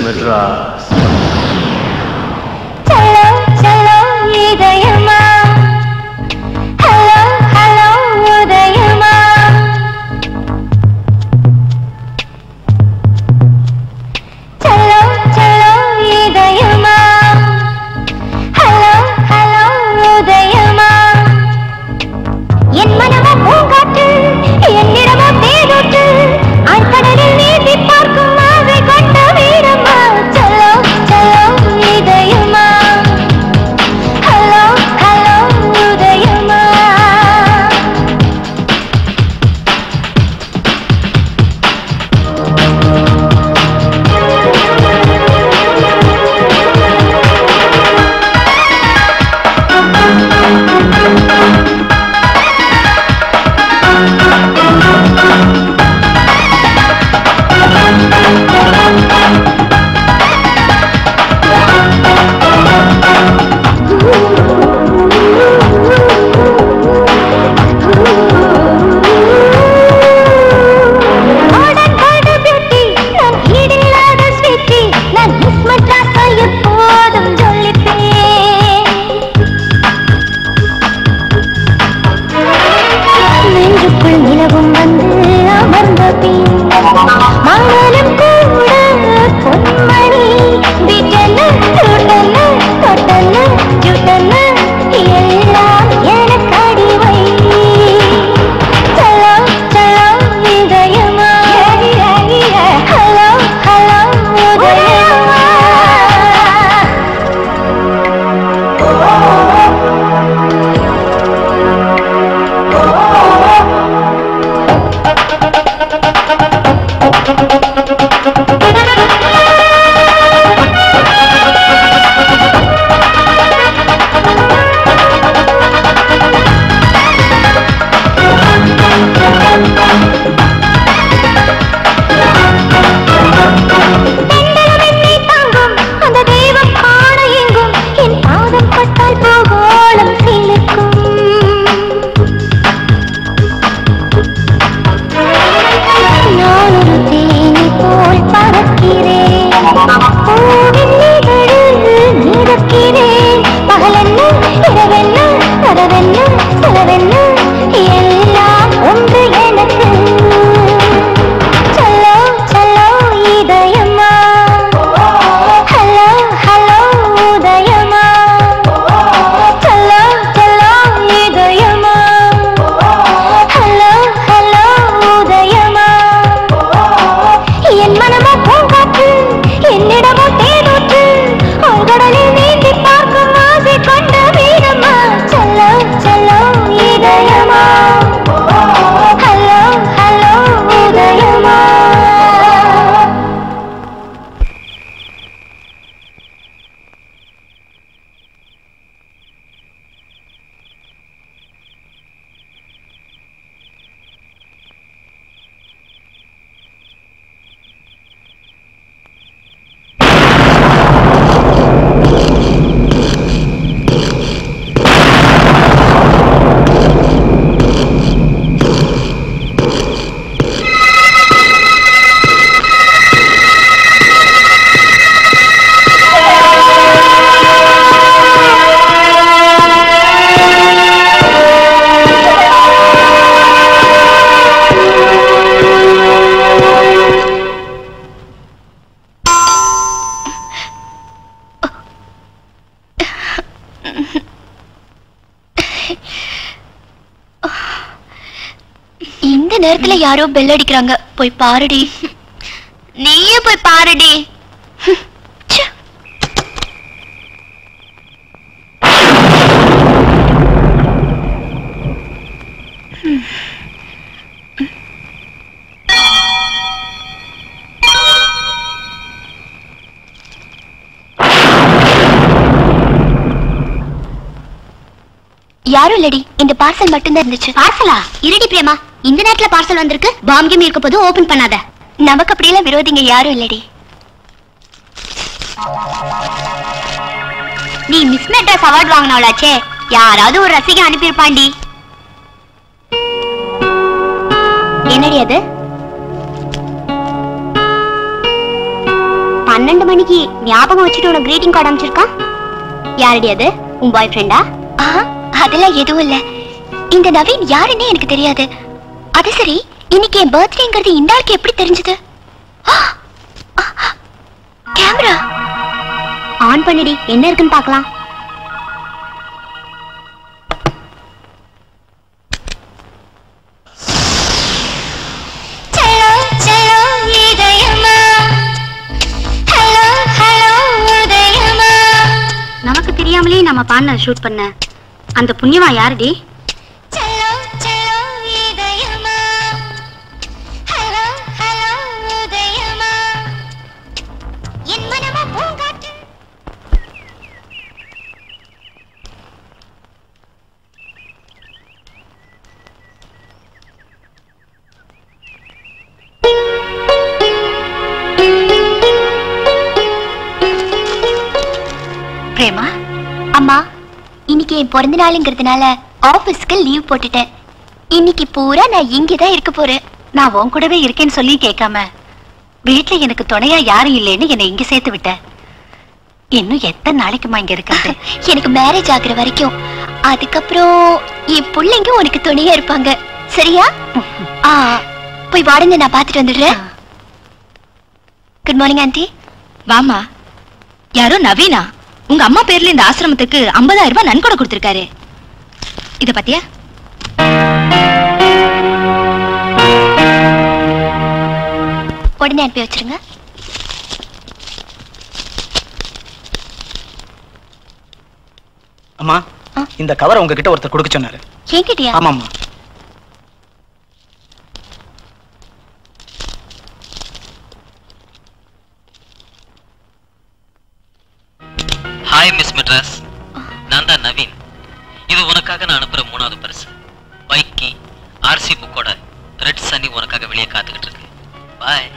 மெட்ராஸ் చలో చలో இதயமா hello hello உதயமா చలో చలో இதயமா ஹலோ ஹலோ உதயமா என் மனமோ பூங்காற்று என்னிடமோ தேனூற்று ஆழ்கடலில் நீந்தி பார்க்கும் ஆசை கொண்ட வீரமா சலோ சலோ இதயமா ஹலோ ஹலோ உதயமா Modern world beauty, நான் ஈடில்லாத sweetie, நான் Miss Madras ஆ எப்போதும் ஜொலிப்பேன். நெஞ்சுக்குள் நிலவும் வந்து அமர்ந்த பின் மணலும் கூட பொன்மணி பிட்டன சுட்டன தொட்டன ஜுட்டன எல்லாம் எனக்கு அடிவை சலோ சலோ இதயமா ஹலோ ஹலோ உதயமா பெண்களும் என்னை தாங்கும் அந்த தெய்வம் காண எங்கும் என் பாதம் பட்டால் பூகோளம் சிலுக்கும் நான் ஒரு தேனி போல் பறக்கிறேன் பூவின் இதழில் மிதக்கிறேன் பகலென்ன இரவென்ன கதவென்ன செலவென்ன எல்லாம் ஒன்று எனக்கு చలో చలో இதயமா ஹலோ ஹலோ உதயமா చలో చలో இதயமா ஹலோ ஹலோ உதயமா என் மனமோ பூங்காற்று என்னிடமோ தேனூற்று ஆழ்கடலில் நீந்தி பார்க்கும் ஆசை கொண்ட வீரமா చలో చలో இதயமா ஹலோ ஹலோ உதயமா இந்த நேரத்துல யாரோ பெல் அடிக்கிறாங்க போய் பாருடி நீயே போய் பாருடி ச்சே. யாரும் இல்லடி இந்த பார்சல் மட்டும்தான் இருந்துச்சு பார்சலா இருடி பிரேமா இந்த நேரத்துல பார்சல் வந்திருக்கு பாம் கேம் இருக்க போது ஓபன் பண்ணாத நமக்கு அப்படியெல்லாம் விரோதிங்க யாரும் இல்லடி நீ மிஸ் மெட்ராஸ் அவார்ட் வாங்கினவளாச்சே யாராவது ஒரு ரசிகை அனுப்பியிருப்பாண்டி என்னடி அது பன்னெண்டு மணிக்கு ஞாபகம் வச்சுட்டு உனக்கு greeting கார்டு அனுப்பிச்சிருக்கான் யாரடி அது உன் பாய் ஃப்ரெண்டா அதெல்லாம் எதுவும் இல்ல இந்த நவீன் யாருன்னே எனக்கு தெரியாது அது சரி இன்னைக்கு என் பர்த்டேங்கிறது இந்த ஆளுக்கு எப்படி தெரிஞ்சது கேமரா ஆன் பண்ணிடி என்ன இருக்குன்னு பார்க்கலாம் செல்லோ செல்லோ இதயமா ஹலோ ஹலோ உதயமா நமக்கு தெரியாமலே நம்ம பாடின ஷூட் பண்ண அந்த புண்ணியவா யாருடி செல்லோ செல்லோ இதயமா ஹலோ ஹலோ உதயமா என் மனமோ பூங்காற்று பிரேமா அம்மா இன்னைக்கு என் பிறந்த நாளுங்கிறதுனால ஆபீஸ்க்கு லீவ் போட்டுட்டேன் இன்னைக்கு பூரா நான் இங்கே தான் இருக்க போறேன் நான் உன் கூடவே இருக்கேன்னு சொல்லி கேட்காம வீட்ல எனக்கு துணையா யாரும் இல்லைன்னு என்னை இங்க சேர்த்து விட்ட இன்னும் எத்தனை நாளைக்குமா இங்க இருக்கிறது எனக்கு மேரேஜ் ஆகுற வரைக்கும் அதுக்கப்புறம் என் பிள்ளைங்க உனக்கு துணையா இருப்பாங்க சரியா ஆ போய் வாடுங்க நான் பார்த்துட்டு வந்துடுறேன் குட் மார்னிங் ஆண்டி வாமா யாரோ நவீனா உங்க அம்மா பேர்ல இந்த ஆசிரமத்துக்கு 50000 ரூபாய் நன்கொடை கொடுத்திருக்காரு இத பாத்தியா உடனே அனுப்பி வச்சிருங்க அம்மா ஆ? இந்த கவரை உங்ககிட்ட ஒருத்தர் கொடுக்க சொன்னாரு என்கிட்டயா ஆமாம்மா ஹாய் மிஸ் மெட்ராஸ் நான் தான் நவீன் இது உனக்காக நான் அனுப்புற மூணாவது பரிசு பைக்கி ஆர்சி புக்கோட ரெட் சனி உனக்காக வெளியே காத்துக்கிட்டு இருக்கு bye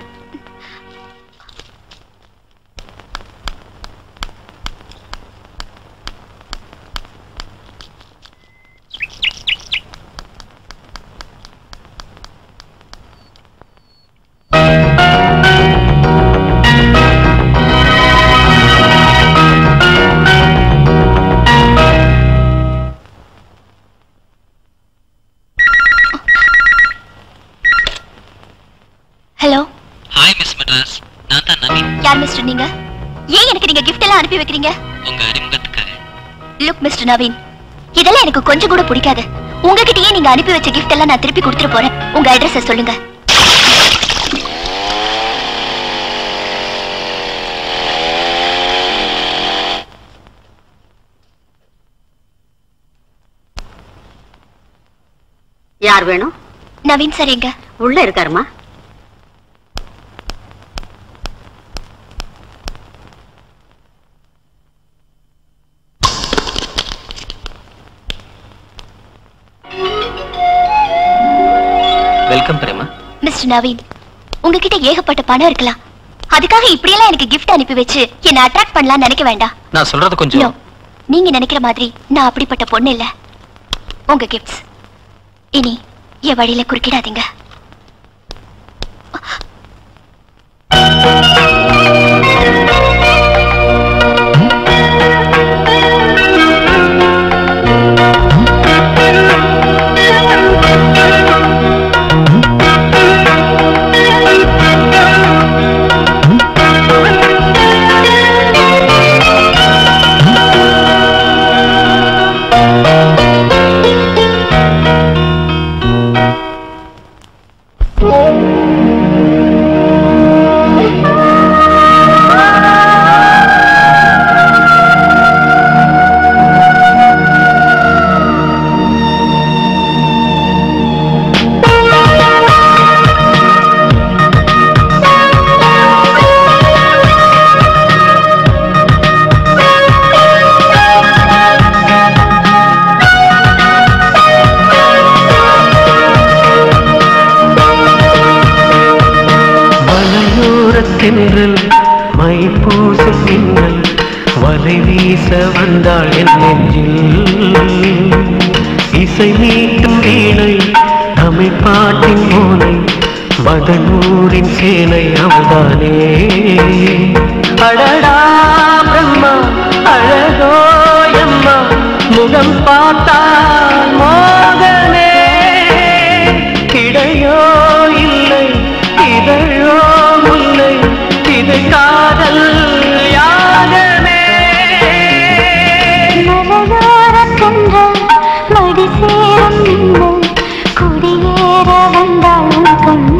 hello hi miss Madras நான் தான் நவீன் யார் மிஸ்டர் நீங்க ஏன் எனக்கு நீங்க gift எல்லாம் அனுப்பி வைக்கிறீங்க உங்க அறிமுகத்துக்காக லுக் மிஸ்டர் நவீன் இதெல்லாம் எனக்கு கொஞ்சம் கூட பிடிக்காது உங்ககிட்டயே நீங்க அனுப்பி வச்ச gift எல்லாம் நான் திருப்பி கொடுத்துட்டு போறேன் உங்க அட்ரஸ் சொல்லுங்க யார் வேணும் நவீன் சார் எங்க உள்ள இருக்காருமா வெல்கம் பிரேமா மிஸ்டர் நவீன் உங்ககிட்ட ஏகப்பட்ட பணம் இருக்கலாம் அதுக்காக இப்படியெல்லாம் எனக்கு gift அனுப்பி வச்சு என்ன அட்ராக்ட் பண்ணலாம்னு நினைக்க வேண்டாம் நான் சொல்றது No. கொஞ்சம் நீங்க நினைக்கிற மாதிரி நான் அப்படிப்பட்ட பொண்ணு இல்ல உங்க கிஃப்ட்ஸ் இனி என் வழியில குறுக்கிடாதீங்க மலையோரத்தென்றல் மை பூசும் மின்னல் வலை வீச வந்தாள் என் நெஞ்சில் இசை மீட்டும் வீணை தமிழ் பாட்டின் மூனை மதனூரின் சேனை அவள்தானே அடடா பிரம்மா அழகோ எம்மா முகம் பார்த்தால் மோகனே கிடையோ இல்லை இதழோ முல்லை இது காதல் யாகமே மலையோரச் சென்றல் மடி சேரும் மின்னல் குடியேற வந்தாள் உன்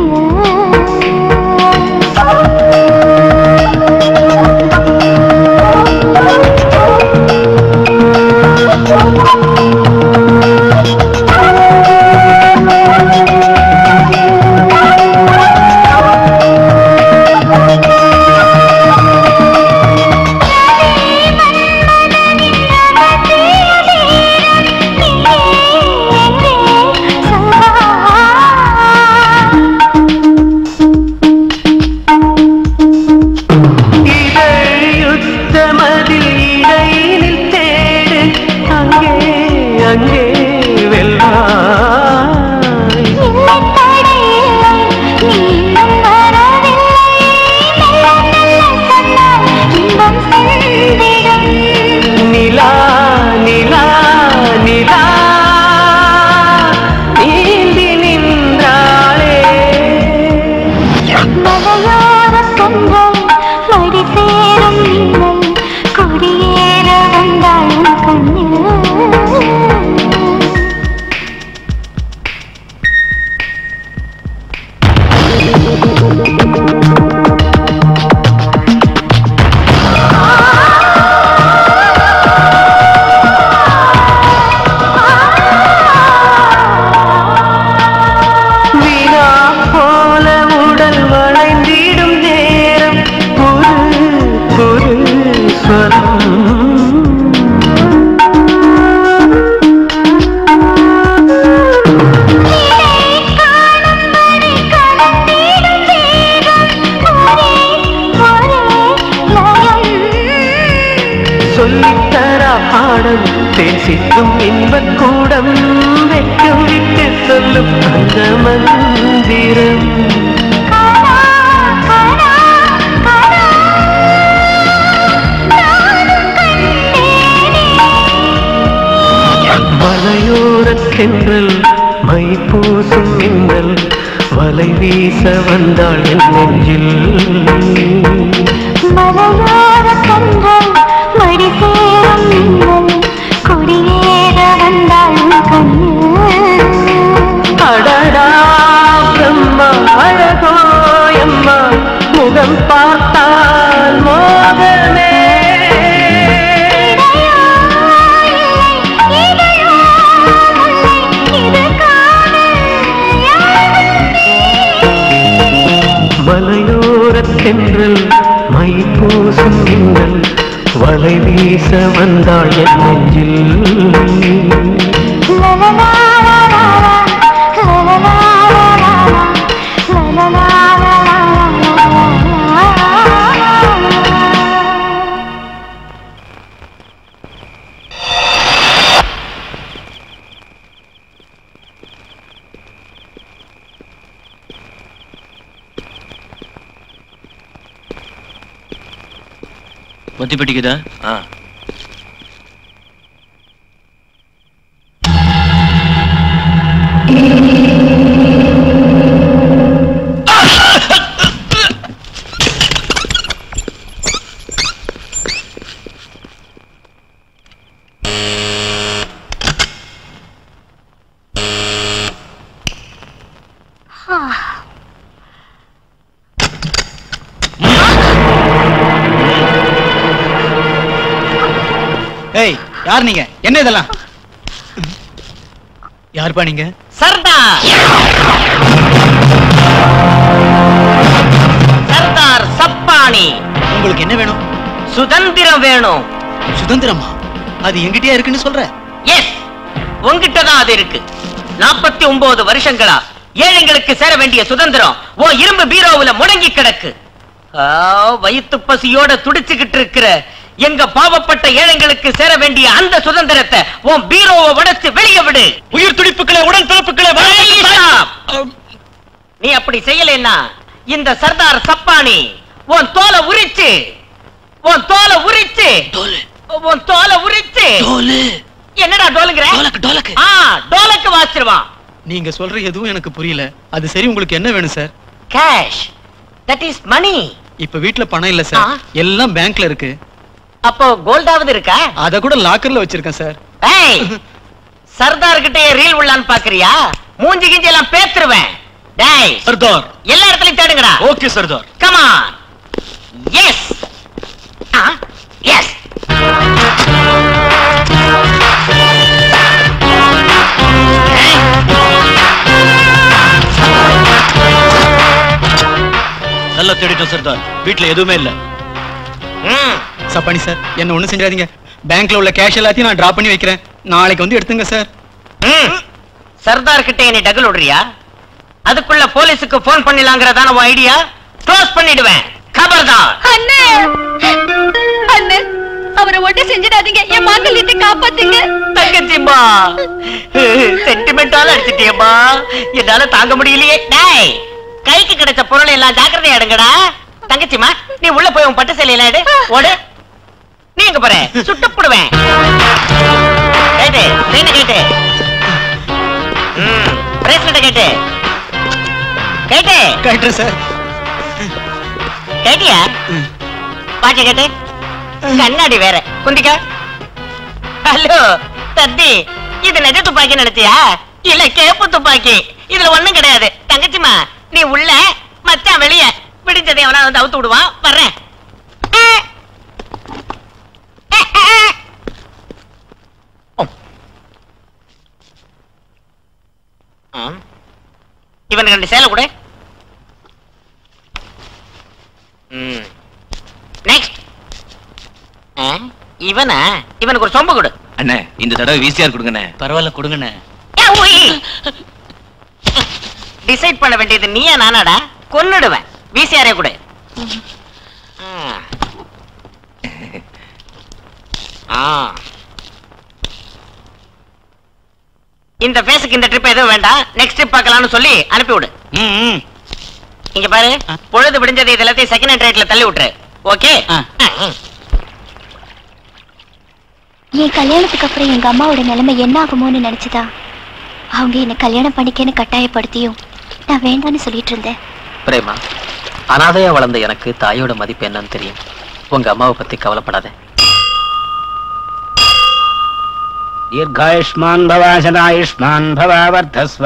இதழ் யுத்தமதில் இடையினில் தேடு அங்கே அங்கே வெல்வாய் இல்லை தடையில்லை நீ இன்னும் வரவில்லை மெல்ல மெல்ல சொன்னால் இன்பம் சென்றிடும் நிலா நிலா நிலா நீந்தி நின்றாளே மலையோர சென்றல் மடி சேரும் மின்னல் குடியேற வந்தாள் உன் கண்ணில் வினா போல உடல் வளைந்திடும் நேரம் புது புது ஸ்வரம் சொல்லித்தர பாடம் பேசிக்கும் இன்பக் கூடம் வெக்கம் விட்டு சொல்லும் அந்த மந்திரம் மலையோரத் தென்றல் மை பூசும் மின்னல் வலை வீச வந்தாள் என் நெஞ்சில் மலையோர கன்றல் மடி சேரும் மின்னல் குடியேற வந்தாள் உன் கண்ணில் அடடா பிரம்மா அழகோ எம்மா முகம் பார்த்தால் மோகமே மலையோரத் தென்றல் மை பூசும் மின்னல் வலை வீச வந்தாள் என் நெஞ்சில் ஒத்தி பிடிக்குதா ஏய் யார் நீங்க என்ன இதெல்லாம் யாருப்பா நீங்க சர்தார் சர்தார் சப்பானி உங்களுக்கு என்ன வேணும் சுதந்திரம் வேணும் சுதந்திரமா அது எங்கிட்டயா இருக்குன்னு சொல்ற எஸ் உங்ககிட்ட தான் அது இருக்கு நாற்பத்தி ஒன்பது வருஷங்களா ஏழைங்களுக்கு சேர வேண்டிய சுதந்திரம் ஓ இரும்பு பீரோவுல முடங்கி கிடக்கு ஆ, வயித்து பசியோட துடிச்சுக்கிட்டு இருக்கிற எங்க பாவப்பட்ட ஏழைங்களுக்கு சேர வேண்டிய அந்த சுதந்திரத்தை உன் பீரோவை உடைச்சு வெளியே விடு உயிர் துடிப்புகளை உடன் பிறப்புகளை Stop. நீ அப்படி செய்யலைன்னா இந்த சர்தார் சப்பானி உன் தோலை உரிச்சு உன் தோலை உரிச்சு உன் தோலை உரிச்சு என்னடா டோலுங்கிற டோலக்கு டோலக்கு ஆ டோலக்கு வாசிச்சிருவான் நீங்க சொல்ற எதுவும் எனக்கு புரியல அது சரி உங்களுக்கு என்ன வேணும் sir cash that is money இப்ப வீட்ல பணம் இல்ல சார் ஆ. எல்லாம் பேங்க்ல இருக்கு அப்போ கோல்டாவது இருக்கா அத கூட லாக்கர்ல வச்சிருக்கேன் சார் ஏய் சர்தார் கிட்ட ரீல் உள்ளான்னு பாக்குறியா மூஞ்சி கிஞ்சி எல்லாம் பேத்துருவேன் டேய் சர்தார் எல்லா இடத்துலயும் தேடுங்கடா okay Sardar come on yes yes நல்லா தேடிட்டோம் சர்தார் வீட்ல எதுவுமே இல்ல சப்பானி சார் என்ன ஒண்ணும் செஞ்சாதீங்க பேங்க்ல உள்ள கேஷ் எல்லாத்தையும் நான் டிராப் பண்ணி வைக்கிறேன் நாளைக்கு வந்து எடுத்துங்க சார் சர்தார் கிட்ட என்னை டகுல் விடுறியா அதுக்குள்ள போலீஸுக்கு போன் பண்ணிடலாங்கிறதான உன் ஐடியா க்ளோஸ் பண்ணிடுவேன் கபர்தார் அண்ணே அண்ணே அவரை ஒட்டு செஞ்சிடாதீங்க என் மாங்கல்யத்தை காப்பாத்துங்க தங்கச்சிம்மா சென்டிமெண்டால அடிச்சிட்டியம்மா என்னால தாங்க முடியலையே டேய் கைக்கு கிடைச்ச பொருளை எல்லாம் ஜாக்கிரதையா எடுங்கடா தங்கச்சிம்மா நீ உள்ள போய் உன் பட்டு சேலையில எடு ஓடு நீ எங்க போற சுட்டுப்புடுவேன் கேட்டு செயின கேட்டு பிரேஸ்லெட் கேட்டு கேட்டு கரெக்டா சார் கேட்டியா பாச்ச கேட்டு கண்ணாடி வேற குந்திக்க ஹலோ தத்தி இது நெஜ துப்பாக்கி நினைச்சியா இல்ல கேப்பு துப்பாக்கி இதுல ஒண்ணும் கிடையாது தங்கச்சிமா நீ உள்ள மச்சான் வெளிய பிடிச்சதை எவனா வந்து அவுத்து விடுவான் வர்றேன் இவனுக்கு ரெண்டு சேலை கொடு நெக்ஸ்ட் இவனா இவனுக்கு ஒரு சொம்பு கொடு அண்ணே இந்த தடவை விசிஆர் கொடுங்கண்ணே பரவாயில்ல கொடுங்கண்ணே டிசைட் பண்ண வேண்டியது நீயா நானாடா கொன்னுடுவேன் விசிஆரே கொடு ம். ஆ. இந்த ஃபேஸுக்கு இந்த ட்ரிப் எதுவும் வேண்டாம் நெக்ஸ்ட் ட்ரிப் பார்க்கலாம்னு சொல்லி அனுப்பி விடு ம், ம். இங்க பாரு பொழுது விடிஞ்சது இது எல்லாத்தையும் செகண்ட் ஹேண்ட் ரேட்ல தள்ளி விட்டுரு ஓகே ஆ. என் கல்யாணத்துக்கு அப்புறம் எங்க அம்மாவோட நிலைமை என்ன ஆகுமோன்னு நினைச்சுதா அவங்க என்ன கல்யாணம் பண்ணிக்கன்னு கட்டாயப்படுத்தியும் நான் வேண்டான்னு சொல்லிட்டு இருந்தேன் பிரேமா அனாதையா வளர்ந்த எனக்கு தாயோட மதிப்பு என்னன்னு தெரியும் உங்க அம்மாவை பத்தி கவலைப்படாத दीर्घायुष्मान् भव शतायुष्मान् भव वर्धस्व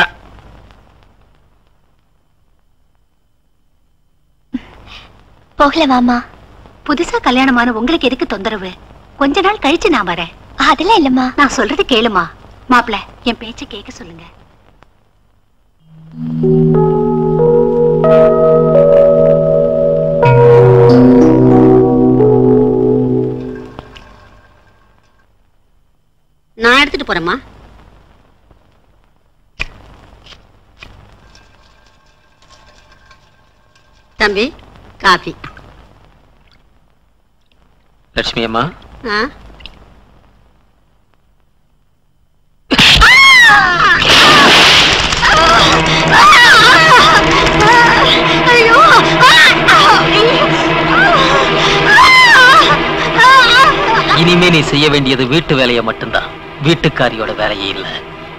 போகலவாமா புதுசா கல்யாணமான உங்களுக்கு எதுக்கு தொந்தரவு கொஞ்ச நாள் கழிச்சு நான் வரேன் அதெல்லாம் இல்லம்மா நான் சொல்றது கேளுமா மாப்பிள என் பேச்ச கேட்க சொல்லுங்க நான் எடுத்துட்டு போறேம்மா தம்பி காஃபி லட்சுமி அம்மா ஆ இனிமே நீ செய்ய வேண்டியது வீட்டு வேலையை மட்டும்தான் வீட்டுக்காரியோட வேலையே இல்ல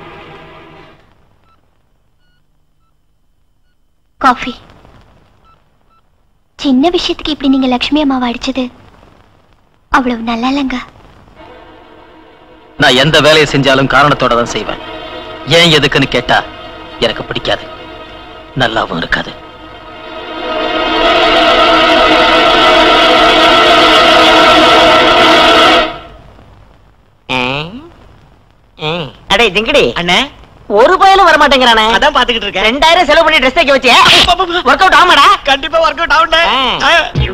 காஃபி சின்ன விஷயத்துக்கு இப்படி நீங்க லக்ஷ்மி அம்மாவை அடிச்சது அவ்வளவு நல்லா இல்லைங்க நான் எந்த வேலையை செஞ்சாலும் காரணத்தோட தான் செய்வேன் ஏன் எதுக்குன்னு கேட்டா எனக்கு பிடிக்காது நல்லாவும் இருக்காது அடே ஜிங்கடி அண்ணே ஒரு பயலும் வர மாட்டேங்கிறானே அதான் பாத்துக்கிட்டு இருக்கேன் ரெண்டாயிரம் செலவு பண்ணி ட்ரெஸ் தைக்க வச்சே ஒர்க் அவுட் ஆமாடா கண்டிப்பா ஒர்க் அவுட் ஆகும்ண்ணே ஆ.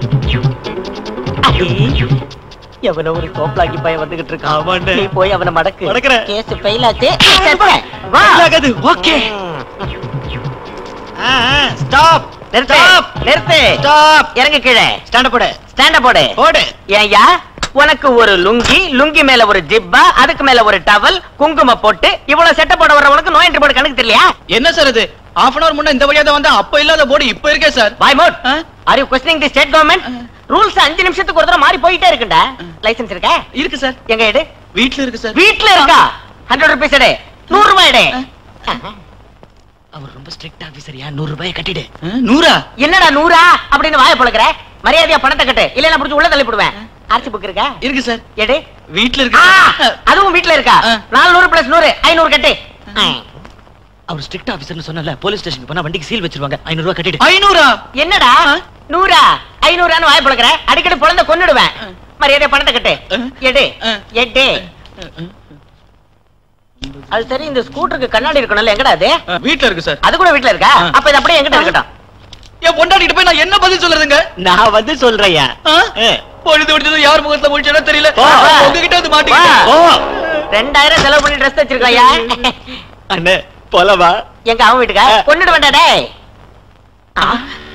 எவனோ ஒரு தோப்லாக்கி பையன் வந்துகிட்டு இருக்கான் ஆமாண்ணே. நீ போய் அவனை மடக்கு மடக்குறேன். கேஸ் ஃபெயில் ஆச்சு வா ஆகாது ஓகே ம். ஸ்டாப் நிறுத்து Stop. நிறுத்து ஸ்டாப் இறங்கு கீழே ஸ்டாண்ட் போடு ஸ்டாண்ட போடு போடு ஏய்யா உனக்கு ஒரு லுங்கி லுங்கி மேல ஒரு ஜிப்பா அதுக்கு மேல ஒரு டவல் குங்கும போட்டு இவ்வளவு செட்ட போட வர உனக்கு நோய் போட கணக்கு தெரியலையா என்ன சார் இது half அன் அவர் முன்ன இந்த வழியா தான் வந்தா அப்ப இல்லாத போர்டு இப்ப இருக்கே சார் பாய் மோட் ஆ? Are you questioning the state government rules அஞ்சு நிமிஷத்துக்கு ஒரு தடவை மாறி போயிட்டே இருக்குண்டா லைசென்ஸ் இருக்கா இருக்கு சார் எங்க எடு வீட்ல இருக்கு சார் வீட்ல இருக்கா ஹண்ட்ரட் ருபீஸ் எடு நூறு ரூபாய் எடு அவர் ரொம்ப ஸ்ட்ரிக்ட் ஆபீசரியா நூறு ரூபாய் கட்டிடு ஆ, நூறா என்னடா நூறா அப்படின்னு வாயை பழக்கிற மரியாதையா பணத்தை கட்டு இல்லைன்னா புடிச்சு உள்ள தள்ளி போடுவேன் ஆர்சி புக் இருக்கா இருக்கு சார் எடு வீட்ல ஆ, இருக்கு அதுவும் வீட்ல இருக்கா ஆ. நாலு நூறு பிளஸ் நூறு ஐநூறு கட்டு அவர் ஸ்ட்ரிக்ட் ஆபீசர்னு சொன்னல போலீஸ் ஸ்டேஷனுக்கு போனா வண்டிக்கு சீல் வச்சிருவாங்க ஐநூறு ரூபாய் கட்டிடு ஐநூறா என்னடா நூறா ஐநூறான்னு வாய் பழக்கிற அடிக்கடி குழந்தை கொன்னுடுவேன் மரியாதையா பணத்தை கட்டு ஆ. எடு ஆ. எடு அது சரி இந்த ஸ்கூட்டருக்கு கண்ணாடி இருக்கணும்ல எங்கடா அது ஆ, வீட்ல இருக்கு சார் அது கூட வீட்ல இருக்கா ஆ. அப்ப இது அப்படியே எங்கிட்ட இருக்கட்டும் என் பொண்டாட்டிட்டு போய் நான் என்ன பதில் சொல்றதுங்க நான் வந்து சொல்றேயா ஆ? பொழுது விடுச்சது யார் முகத்துல முடிச்சதோ தெரியல வா, வா. உங்ககிட்ட வந்து வா. மாட்டிக்கிட்டேன் ஓ ரெண்டாயிரம் செலவு பண்ணி ட்ரெஸ் வச்சிருக்காயா அண்ணே போலவா எங்க அவன் வீட்டுக்கா கொண்டுட வேண்டாம் டேய் ஆ.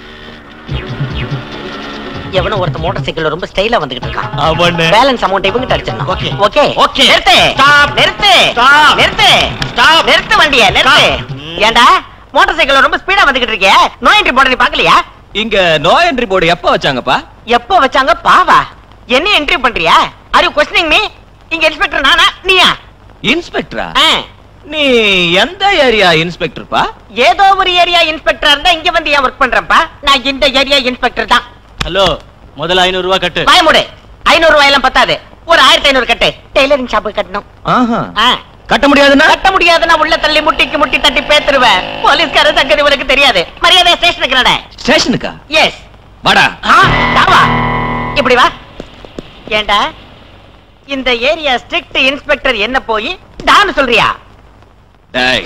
எவனோ ஒருத்த மோட்டார் சைக்கிள் ரொம்ப ஸ்டைலா வந்துகிட்டு இருக்கான் ஆமாண்ணே பேலன்ஸ் அமௌண்ட் இவங்கிட்ட அடிச்சிடணும் Okay. Okay Okay. நிறுத்து Stop. நிறுத்து Stop. நிறுத்து Stop. நிறுத்து வண்டிய நிறுத்து Stop. ஏண்டா மோட்டார் சைக்கிள் ரொம்ப ஸ்பீடா வந்துகிட்டு இருக்கிய நோ என்ட்ரி போர்டு நீ பாக்கலையா இங்க நோ என்ட்ரி போர்டு எப்ப வச்சாங்கப்பா எப்போ வச்சாங்க பாவா என்ன என்ட்ரி பண்றியா ஆர் யூ கொஸ்டினிங் மீ இங்க இன்ஸ்பெக்டர் நானா நீயா இன்ஸ்பெக்டரா ஆ. நீ எந்த ஏரியா இன்ஸ்பெக்டர்ப்பா ஏதோ ஒரு ஏரியா இன்ஸ்பெக்டரா இருந்தா இங்க வந்து ஏன் ஒர்க் பண்றேன்ப்பா நான் இந்த ஏரியா இன்ஸ்பெக்டர் தான் ஹலோ முதல்ல ஐநூறு ரூபாய் கட்டு பயமுடு ஐநூறு ரூபாய் எல்லாம் பத்தாது ஒரு ஆயிரத்தி ஐநூறு கட்டு டெய்லரிங் ஷாப்புக்கு கட்டணும் ஆஹா ஆ. கட்ட முடியாதுன்னா கட்ட முடியாதுன்னா உள்ள தள்ளி முட்டிக்கு முட்டி தட்டி பேத்துருவேன் போலீஸ்கார சங்கதி உனக்கு தெரியாது மரியாதை ஸ்டேஷனுக்கு நட ஸ்டேஷனுக்கா எஸ் வாடா தாவா இப்படி வா ஏண்டா இந்த ஏரியா ஸ்ட்ரிக்ட் இன்ஸ்பெக்டர் என்ன போய் டான்னு சொல்றியா டேய்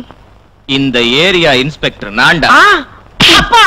இந்த ஏரியா இன்ஸ்பெக்டர் நான்டா ஆ, அப்பா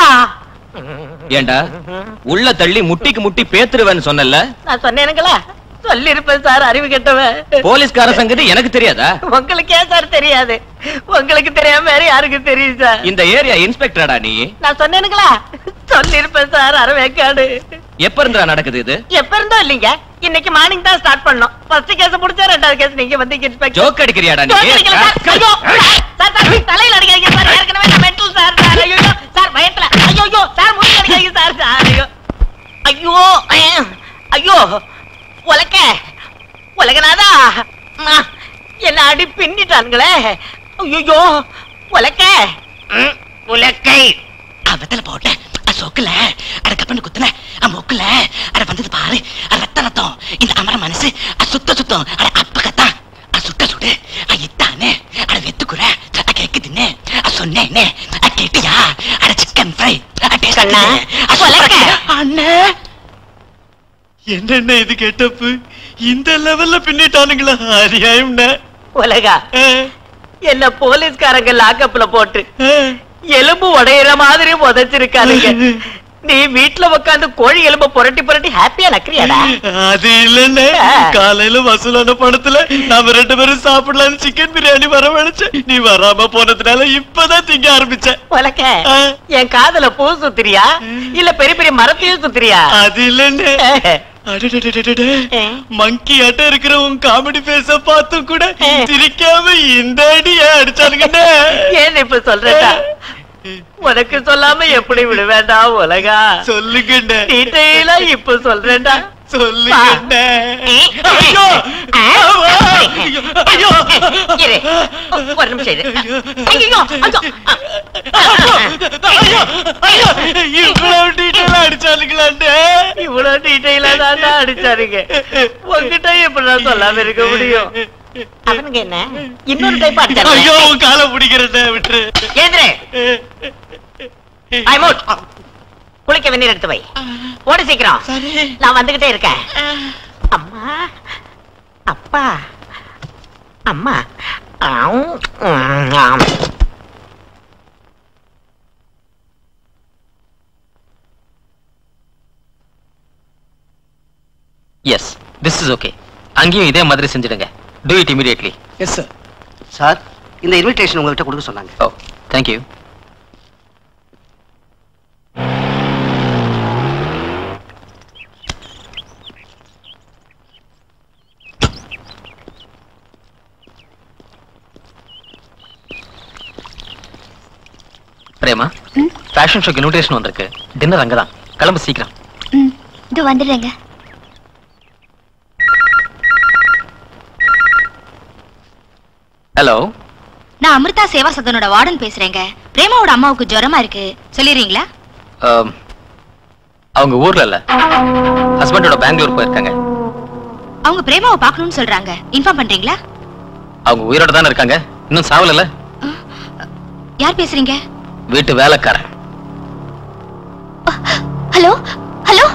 ஏண்டா உள்ள தள்ளி முட்டிக்கு முட்டி பேத்துருவேன்னு சொன்னல நான் சொன்னேனுங்களா சொல்லிருப்பேன் சார் அறிவு கெட்டவன் போலீஸ்கார சங்கதி எனக்கு தெரியாதா உங்களுக்கு ஏன் சார் தெரியாது உங்களுக்கு தெரியாம வேற யாருக்கு தெரியும் சார் இந்த ஏரியா இன்ஸ்பெக்டரடா நீ நான் சொன்னேனுங்களா சொல்லிருப்பேன் சார் அறவேக்காடு எப்ப இருந்தா நடக்குது இது எப்ப இருந்தோ இல்லீங்க இன்னைக்கு மார்னிங் தான் ஸ்டார்ட் பண்ணோம் ஃபர்ஸ்ட் கேஸ் முடிச்சா ரெண்டாவது கேஸ் நீங்க வந்து இன்ஸ்பெக்டர் ஜோக் அடிக்கிறியாடா நீ ஜோக் அடிக்கல சார். ஐயோ, சார், சார், சார், தலையில அடிக்காதீங்க சார். ஏற்கனவே நான் mental சார். சார், ஐயோ, சார், பயத்துல. ஐயோ, ஐயோ, சார், முதுகுல அடிக்காதீங்க சார். சார், ஐயோ. ஐயோ, ஐய, ஐயோ, உலக்க. உலகநாதா. அம்மா, என்ன அடி பின்னிட்டானுங்களே ஐயோ உலக்க ம், உலக்கை வெத்தல போட்ட சொக்குல அட கப்பன்னு குத்துன மூக்குல அட வந்தது பாரு அட ரத்த ரத்தம் இந்த அமர மனசு அ சுத்த சுத்தம் அட அப்ப கத்தா அ சுட்ட சுடு அ இத்தானே அட வெத்துக்குற அ கேக்கு தின்னு அ சொன்னேனே அ கேட்டியா அட சிக்கன் ஃப்ரை அ டேஸ்ட் கண்ணா, உலக்க. அண்ணே என்னென்ன இது கெட்டப்பு இந்த லெவல்ல பின்னிட்டானுங்களா அநியாயம்ண்ணே உலகா என்ன போலீஸ்காரங்க லாக்கப்ல போட்டு எலும்பு உடையிற மாதிரி உதைச்சிருக்கானுங்க நீ வீட்டுல உட்காந்து கோழி எலும்பு புரட்டி புரட்டி ஹாப்பியா நக்கிறியாடா அது இல்லண்ணே காலையில வசூலான பணத்துல நாம ரெண்டு பேரும் சாப்பிடலாம்னு சிக்கன் பிரியாணி வரவழைச்சேன் நீ வராம போனதுனால இப்பதான் திங்க ஆரம்பிச்சேன் உலக ஆ. என் காதுல பூ சுத்துறியா இல்ல பெரிய பெரிய மரத்தையும் சுத்துறியா அது இல்லண்ணே அடடடடடடே. மங்கி ஆட்ட இருக்கிற உன் காமெடி பேச பார்த்தும் கூட சிரிக்காம இந்த அடிய அடிச்சானுங்கண்ணே ஏன் இப்ப சொல்றா உனக்கு சொல்லாம எப்படி விடுவேண்டா உலகா சொல்லுங்கண்ணே டீட்டெயிலா இப்ப சொல்றேன்டா சொல்லுங்கண்ணே ஐயோ ஐயோ இரு. ஒரு நிமிஷம் இரு. ஐயோ, ஐயோ. ஐயோ இவ்வளவு டீட்டெயிலா அடிச்சானுங்களாண்ணே இவ்வளவு டீட்டெயிலா தான் அடிச்சாருங்க உங்ககிட்ட எப்படி நான் சொல்லாம இருக்க முடியும் அவனுங்க என்ன இன்னொரு டைப் ஐயோ அடிச்சாங்க உன் காலை பிடிக்கிறத விட்டுரு ஏந்திரே ஐ மூட் குளிக்க வெந்நீர் எடுத்து வை ஓடு சீக்கிரம் நான் வந்துகிட்டே இருக்கேன் அம்மா அப்பா அம்மா ஆம், ம், ஆம். எஸ் திஸ் இஸ் ஓகே அங்கேயும் இதே மாதிரி செஞ்சிடுங்க do it immediately yes sir sir இந்த இன்விடேஷன் உங்ககிட்ட கொடுக்க சொன்னாங்க ஓ தேங்க்யூ பிரேமா ஃபேஷன் ஷோக்கு இன்விடேஷன் வந்திருக்கு டின்னர் அங்கதான் கிளம்பு சீக்கிரம் ம் இது வந்துடுறேங்க ஹலோ நான் அமிர்தா சேவா சதனோட வார்டன் பேசுறேங்க பிரேமாவோட அம்மாவுக்கு ஜுரமா இருக்கு சொல்லிடுறீங்களா அவங்க ஊர்ல இல்ல ஹஸ்பண்டோட பெங்களூர் போயிருக்காங்க அவங்க பிரேமாவை பார்க்கணும்னு சொல்றாங்க இன்ஃபார்ம் பண்றீங்களா அவங்க உயிரோட தானே இருக்காங்க இன்னும் சாவலல யார் பேசுறீங்க வீட்டு வேலைக்காரன் ஹலோ ஹலோ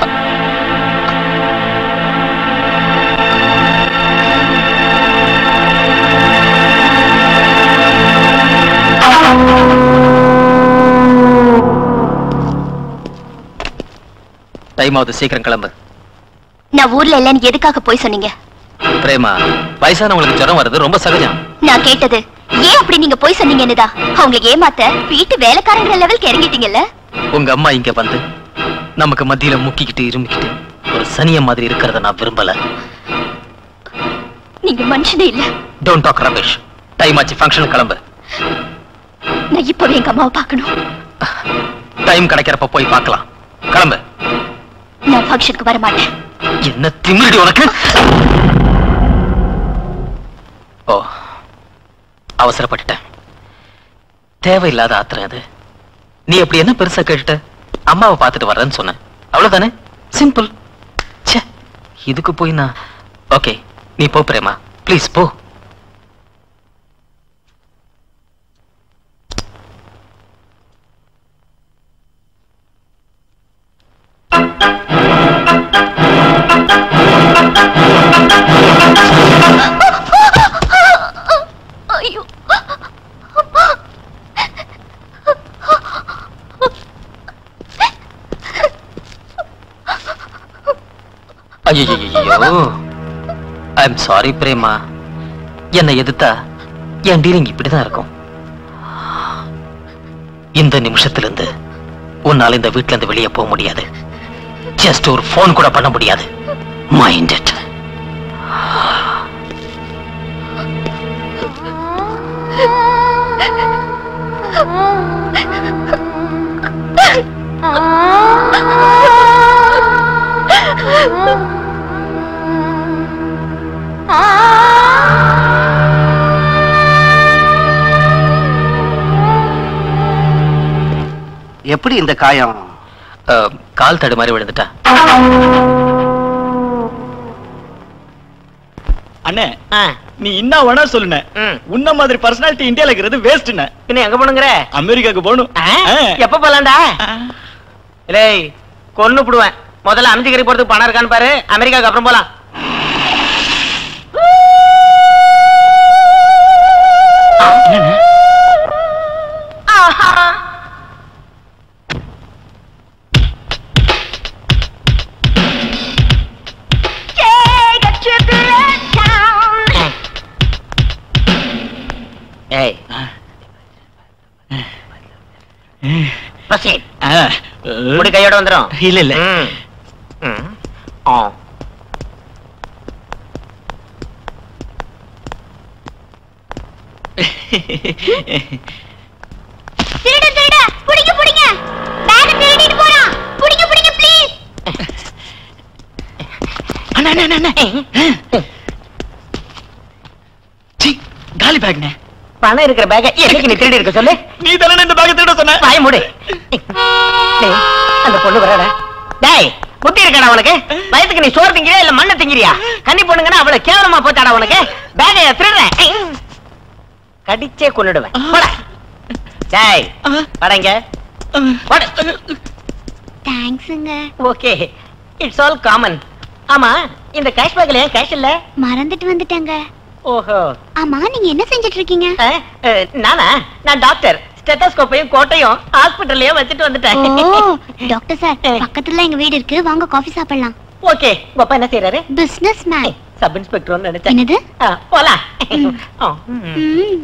டைம் ஆகுது சீக்கிரம் கிளம்பு நான் ஊர்ல இல்லைன்னு எதுக்காக போய் சொன்னீங்க பிரேமா வயசானவங்களுக்கு ஜுரம் வருது ரொம்ப சகஜம் நான் கேட்டது ஏன் அப்படி நீங்க போய் சொன்னீங்கன்னுதான் அவங்களை ஏமாத்த வீட்டு வேலைக்காரங்க லெவலுக்கு இறங்கிட்டீங்கல்ல உங்க அம்மா இங்க வந்து நமக்கு மத்தியில முக்கிக்கிட்டு இருமிக்கிட்டு ஒரு சனிய மாதிரி இருக்கிறத நான் விரும்பல நீங்க மனுஷனே இல்ல டோன்ட் டாக் ரமேஷ் டைம் ஆச்சு ஃபங்க்ஷன் கிளம்பு நான் இப்பவே எங்க அம்மாவை பார்க்கணும் டைம் கிடைக்கிறப்ப போய் பார்க்கலாம் கிளம்பு நான் ஃபங்க்ஷனுக்கு வர மாட்டேன் என்ன திமிரடி உனக்கு ஓ அவசரப்பட்டுட்டேன் தேவையில்லாத ஆத்திரம் அது நீ அப்படி என்ன பெருசா கேட்டுட்ட அம்மாவை பார்த்துட்டு வர்றேன்னு சொன்னேன் அவ்வளவுதானே சிம்பிள் ச்சே இதுக்கு போய் நான் ஓகே நீ போ பிரேமா ப்ளீஸ் போ ஐயோ ஐயோ ஐ எம் சாரி பிரேமா என்னை எதிர்த்தா என் டீலிங் இப்படிதான் இருக்கும் இந்த நிமிஷத்துல இருந்து உன்னால இந்த வீட்ல இருந்து வெளியே போக முடியாது ஜஸ்ட் ஒரு ஃபோன் கூட பண்ண முடியாது மைண்ட் இட் எப்படி இந்த காயம் கால் தடு மாதிரி விழுந்துட்டா அண்ணே நீ என்ன வேணா சொல்லுன உன்ன மாதிரி பர்சனாலிட்டி இந்தியால இருக்கிறது வேஸ்ட்னே பின்ன எங்க போனுங்கிற அமெரிக்காக்கு போகணும் எப்ப போலாம்டா டேய் கொன்னு புடுவேன் முதல்ல அமைதிக்கறி போறதுக்கு பணம் இருக்கான்னு பாரு அமெரிக்காவுக்கு அப்புறம் போலாம் ஏய் proceed. முடி கையோட வந்துரும் இல்ல இல்ல ம். ம். ஆ. திருட திருட புடிங்க புடிங்க பேக் திருடிட்டு போறான் புடிங்க புடிங்க ப்ளீஸ் அண்ணா அண்ணா அண்ணா சீ காலி பேக்னே பணம் இருக்கிற பேக எதுக்கு நீ திருடி இருக்க சொல்லு நீ தானே இந்த பேக் திருட சொன்ன வாய மூடு டேய், அந்த பொண்ணு வரடா டேய் புத்தி இருக்கடா உனக்கு வயத்துக்கு நீ சோறு திங்கிறியா இல்ல மண்ணை திங்கிறியா கன்னி பொண்ணுங்கன்னா அவ்வளவு கேவலமா போச்சாடா உனக்கு பேக திருடுறேன் கடிச்சே கொன்னுடுவேன் போடா. டேய் படங்க தேங்க்ஸுங்க ஓகே இட்ஸ் ஆல் காமன் ஆமா இந்த கேஷ் பேக்ல ஏன் கேஷ் இல்ல மறந்துட்டு வந்துட்டேங்க ஓஹோ ஆமா நீங்க என்ன செஞ்சுட்டு இருக்கீங்க அஹ், அஹ், நானா நான் டாக்டர் ஸ்டெத்தோஸ்கோப்பையும் கோட்டையும் ஹாஸ்பிட்டல்லயே வச்சுட்டு வந்துட்டேன் ஓ டாக்டர் சார் பக்கத்துல எங்க வீடு இருக்கு வாங்க காஃபி சாப்பிடலாம் ஓகே உங்க அப்பா என்ன செய்யறாரு பிசினஸ் மேன் சப் இன்ஸ்பெக்டர் நினைச்சேன் என்னது ஆ, போலாம் ஆ, ம். ம்.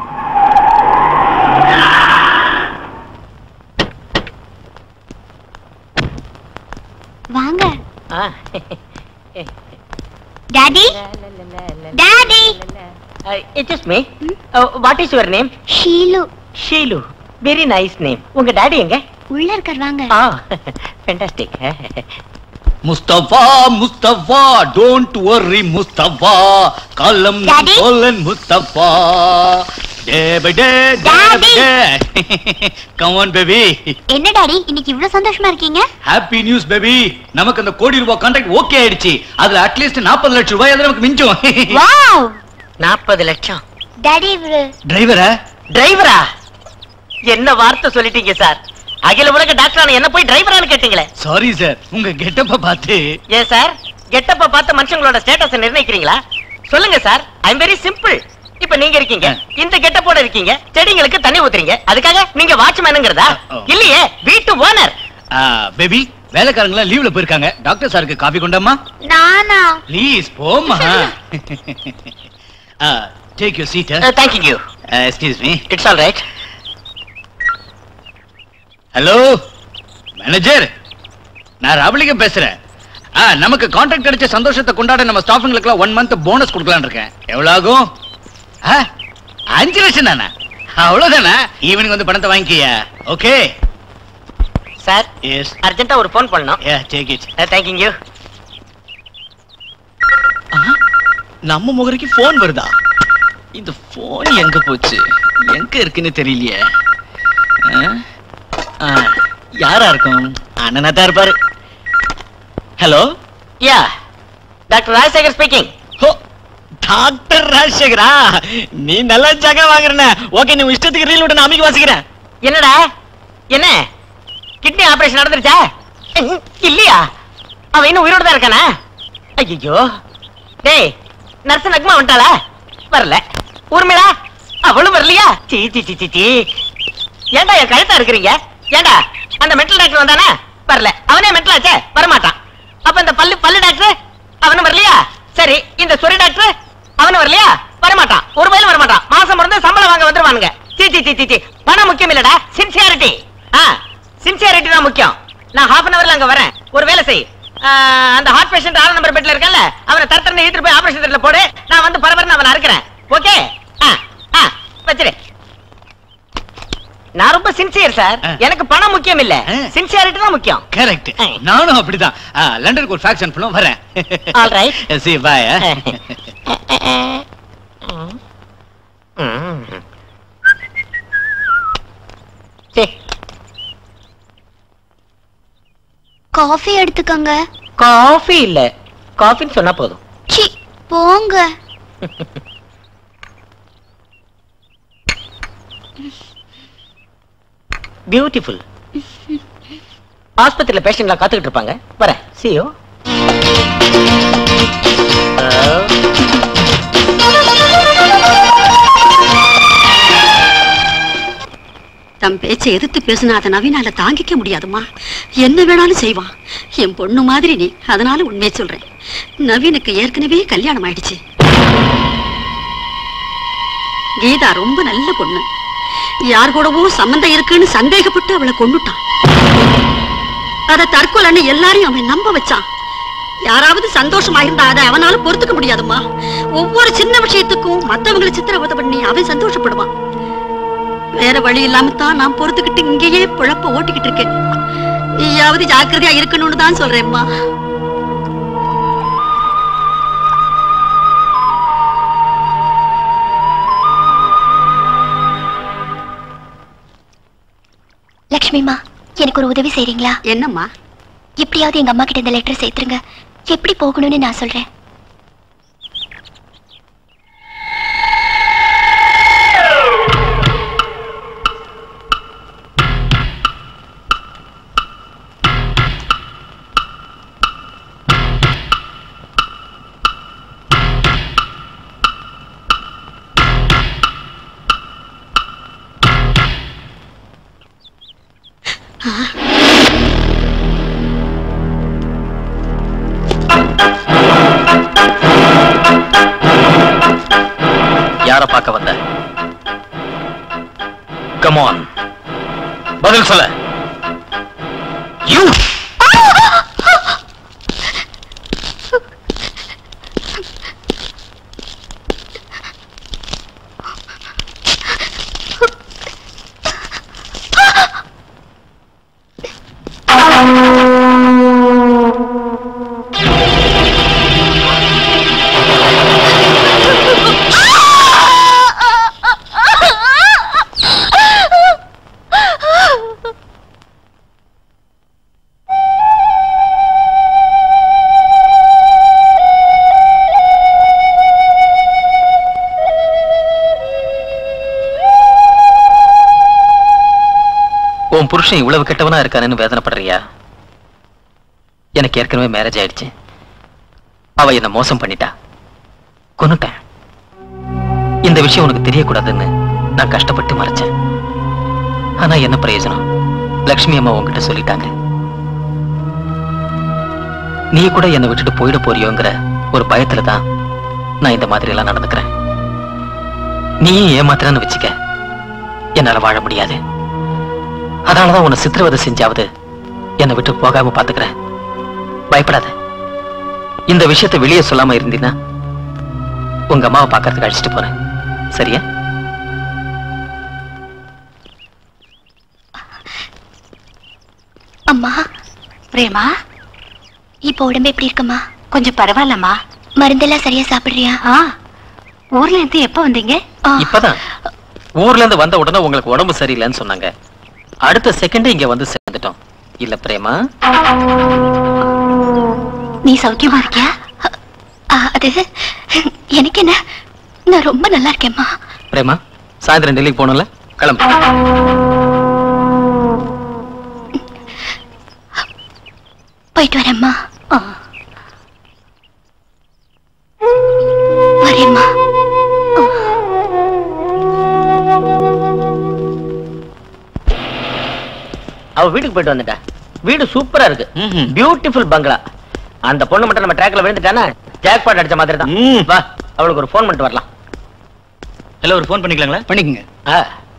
வாங்க ஆ. Daddy daddy Uh, it is me. Uh, what is your name? Sheelu Sheelu very nice name உங்க டாடி எங்க உள்ள இருக்கார் வாங்க ஆ fantastic Mustafa Mustafa don't worry Mustafa காலம் Daddy? கோலன் Mustafa day by day day by day come on baby என்ன டாடி இன்னைக்கு இவ்ளோ சந்தோஷமா இருக்கீங்க ஹாப்பி நியூஸ் பேபி நமக்கு அந்த கோடி ரூபாய் கான்ட்ராக்ட் ஓகே ஆயிடுச்சு அதுல அட்லீஸ்ட் 40 லட்சம் ரூபாய் அது நமக்கு மிஞ்சும் வாவ் நாற்பது லட்சம் டாடி இவரு டிரைவரா டிரைவரா என்ன வார்த்தை சொல்லிட்டீங்க சார் அகில உலக டாக்டர் என்ன போய் டிரைவரான்னு கேட்டீங்களே சாரி சார் உங்க கெட்டப்ப பார்த்து ஏன் சார் கெட்டப்ப பார்த்து மனுஷங்களோட ஸ்டேட்டஸ் நிர்ணயிக்கிறீங்களா சொல்லுங்க சார் ஐ வெரி சிம்பிள் இப்ப நீங்க இருக்கீங்க இந்த கெட்டப்போட இருக்கீங்க செடிங்களுக்கு தண்ணி ஊத்துறீங்க அதுக்காக நீங்க வாட்ச்மேனுங்கிறதா இல்லையே வீட்டு ஓனர் பேபி வேலைக்காரங்க லீவ்ல போயிருக்காங்க டாக்டர் சாருக்கு காபி கொண்டாமா நானா ப்ளீஸ் போமா take you seat thank you you excuse me it's all right hello manager நான் ராபலிங்கம் பேசுறேன் ஆ நமக்கு கான்ட்ராக்ட் கிடைச்ச சந்தோஷத்தை கொண்டாட நம்ம ஸ்டாஃபுங்களுக்குலாம் ஒன் மந்த் போனஸ் கொடுக்கலாம்னு இருக்கேன் எவ்வளவு ஆகும் ஆ, அஞ்சு லட்சம் தானே அவ்வளவுதானே ஈவினிங் வந்து பணத்தை வாங்கிக்கியா ஓகே சார் எஸ் அர்ஜென்ட்டா ஒரு ஃபோன் பண்ணணும் yeah take it thank you you நம்ம முகரைக்கு போன் வருதா இந்த போன் எங்க போச்சு எங்க இருக்குன்னு தெரியலையே ஆ? ஆ, யாரா இருக்கும் அண்ணனா தான் இருப்பாரு hello yeah doctor Rajasekhar speaking doctor ராஜசேகரா நீ நல்லா ஜக வாங்குறன ஓகே நீ உன் இஷ்டத்துக்கு ரீல் விட்டு நான் அமைக்க வாசிக்கிறேன் என்னடா என்ன கிட்னி ஆபரேஷன் நடந்துருச்சா ம், இல்லையா அவன் இன்னும் உயிரோட தான் இருக்கானா ஐயோ டேய் நர்ஸ் நக்மா வந்துட்டாளா வரல ஊர்மிளா அவளும் வரலையா சீ சீ சீ சீ சீ ஏன்டா என் கழுத்தா இருக்கிறீங்க ஏன்டா அந்த மென்டல் டாக்டர் வந்தானா வரல அவனே மென்டல் ஆச்சே வரமாட்டான் அப்ப இந்த பல்லு பல்லு டாக்டர் அவனும் வரலையா சரி இந்த சொரி டாக்டர் அவனும் வரலையா வரமாட்டான் ஒரு வயலும் வரமாட்டான் மாசம் பிறந்து சம்பளம் வாங்க வந்துருவானுங்க சீ சீ சீ சீ சீ பணம் முக்கியம் இல்லடா சின்சியாரிட்டி ஆ சின்சியாரிட்டி தான் முக்கியம் நான் ஹாஃப் அன் அவர்ல அங்க வரேன் ஒரு வேலை செய் ஆ, அந்த ஹார்ட் பேஷண்ட் ஆறு நம்பர் பெட்ல இருக்கல அவனை தரத்தரன்னு இழுத்துட்டு போய் ஆபரேஷன் தியேட்டர்ல போடு நான் வந்து பரபரன்னு அவனை அறுக்கிறேன் ஓகே ஆ ஆ வச்சிரு நான் ரொம்ப சின்சியர் சார் எனக்கு பணம் முக்கியம் இல்ல சின்சியாரிட்டி தான் முக்கியம் கரெக்ட் நானும் அப்படிதான் ஆ, லண்டனுக்கு ஒரு ஃபேக்ஸ் அனுப்பணும் வரேன் All right. சி பாய் காஃபி எடுத்துக்கங்க காஃபி இல்ல காஃபின்னு சொன்னா போதும் சி போங்க பியூட்டிஃபுல் ஆஸ்பத்திரியில பேஷண்ட்லாம் காத்துக்கிட்டு இருப்பாங்க வரேன் சியோ தம் பேச்சை எதிர்த்து பேசினா அதை நவீனால தாங்கிக்க முடியாதுமா என்ன வேணாலும் செய்வான் என் பொண்ணு மாதிரி நீ அதனால உண்மையை சொல்றேன் நவீனுக்கு ஏற்கனவே கல்யாணம் ஆயிடுச்சு கீதா ரொம்ப நல்ல பொண்ணு யார் கூடவோ சம்மந்தம் இருக்குன்னு சந்தேகப்பட்டு அவளை கொன்னுட்டான் அத தற்கொலைன்னு எல்லாரையும் அவன் நம்ப வச்சான் யாராவது சந்தோஷமா இருந்தா அதை அவனால பொறுத்துக்க முடியாதும்மா ஒவ்வொரு சின்ன விஷயத்துக்கும் மத்தவங்களை சித்திரவதை பண்ணி அவன் சந்தோஷப்படுவான் வேற வழி இல்லாம தான் நான் பொறுத்துக்கிட்டு இங்கேயே குழப்ப ஓட்டிக்கிட்டு இருக்கேன் நீயாவது ஜாக்கிரதையா இருக்கணும்னு தான் சொல்றேம்மா லக்ஷ்மிமா எனக்கு ஒரு உதவி செய்றீங்களா என்னம்மா எப்படியாவது எங்க அம்மா கிட்ட இந்த லெட்டர் சேர்த்துருங்க எப்படி போகணும்னு நான் சொல்றேன் யார பார்க்க வந்த கமான் பதில் சொல்ல யூ உன் புருஷன் இவ்வளவு கெட்டவனா இருக்கானேன்னு வேதனைப்படுறியா எனக்கு ஏற்கனவே மேரேஜ் ஆயிடுச்சு அவ என்ன மோசம் பண்ணிட்டா கொன்னுட்டேன் இந்த விஷயம் உனக்கு தெரியக்கூடாதுன்னு நான் கஷ்டப்பட்டு மறைச்சேன் ஆனா என்ன பிரயோஜனம் லக்ஷ்மி அம்மா உன்கிட்ட சொல்லிட்டாங்க நீ கூட என்னை விட்டுட்டு போயிட போறியோங்கிற ஒரு பயத்துல தான் நான் இந்த மாதிரி எல்லாம் நடந்துக்கிறேன் நீயும் ஏமாத்துறன்னு வச்சுக்க என்னால வாழ முடியாது அதனாலதான் உன்னை சித்திரவதை செஞ்சாவது என்னை விட்டு போகாம பாத்துக்கிறேன் பயப்படாத இந்த விஷயத்தை வெளியே சொல்லாம இருந்தீன்னா உங்க அம்மாவை பார்க்கறதுக்கு அழைச்சிட்டு போறேன் சரியா அம்மா பிரேமா இப்போ உடம்பு எப்படி இருக்குமா கொஞ்சம் பரவாயில்லம்மா மருந்தெல்லாம் சரியா சாப்பிடுறியா ஆ ஊர்ல இருந்து எப்ப வந்தீங்க இப்பதான் ஊர்ல இருந்து வந்த உடனே உங்களுக்கு உடம்பு சரியில்லைன்னு சொன்னாங்க அடுத்த செகண்ட் இங்க வந்து சேர்ந்துட்டோம் இல்ல பிரேமா நீ சௌக்கியமா இருக்கியா ஆ, அது எனக்கு என்ன நான் ரொம்ப நல்லா இருக்கேம்மா பிரேமா சாயந்தரம் டெல்லிக்கு போகணும்ல கிளம்பு போயிட்டு வரேம்மா வரேம்மா அவ வீட்டுக்கு போயிட்டு வந்துட்டா வீடு சூப்பரா இருக்கு பியூட்டிஃபுல் பங்களா அந்த பொண்ணு மட்டும் நம்ம ட்ராக்ல விழுந்துட்டானா ஜாக் பாட் அடிச்ச மாதிரி தான் வா அவளுக்கு ஒரு ஃபோன் பண்ணிட்டு வரலாம் ஹலோ ஒரு ஃபோன் பண்ணிக்கலாங்களா பண்ணிக்கங்க ஆ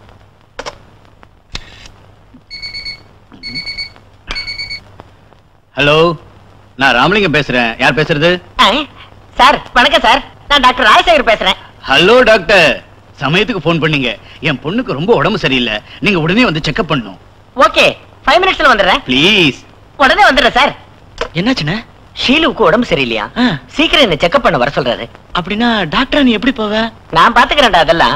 ஹலோ நான் ராமலிங்கம் பேசுறேன் யார் பேசுறது சார் வணக்கம் சார் நான் டாக்டர் ராஜசேகர் பேசுறேன் ஹலோ டாக்டர் சமயத்துக்கு ஃபோன் பண்ணீங்க என் பொண்ணுக்கு ரொம்ப உடம்பு சரியில்லை நீங்க உடனே வந்து செக்அப் பண்ணணும் ஓகே ஃபைவ் மினிட்ஸ்ல வந்துடுறேன் ப்ளீஸ் உடனே வந்துடுறேன் சார் என்னாச்சுண்ணே ஷீலுவுக்கு உடம்பு சரியில்லையா சீக்கிரம் என்ன செக்அப் பண்ண வர சொல்றாரு அப்படின்னா டாக்டர் நீ எப்படி போவ நான் பாத்துக்கிறேன்டா அதெல்லாம்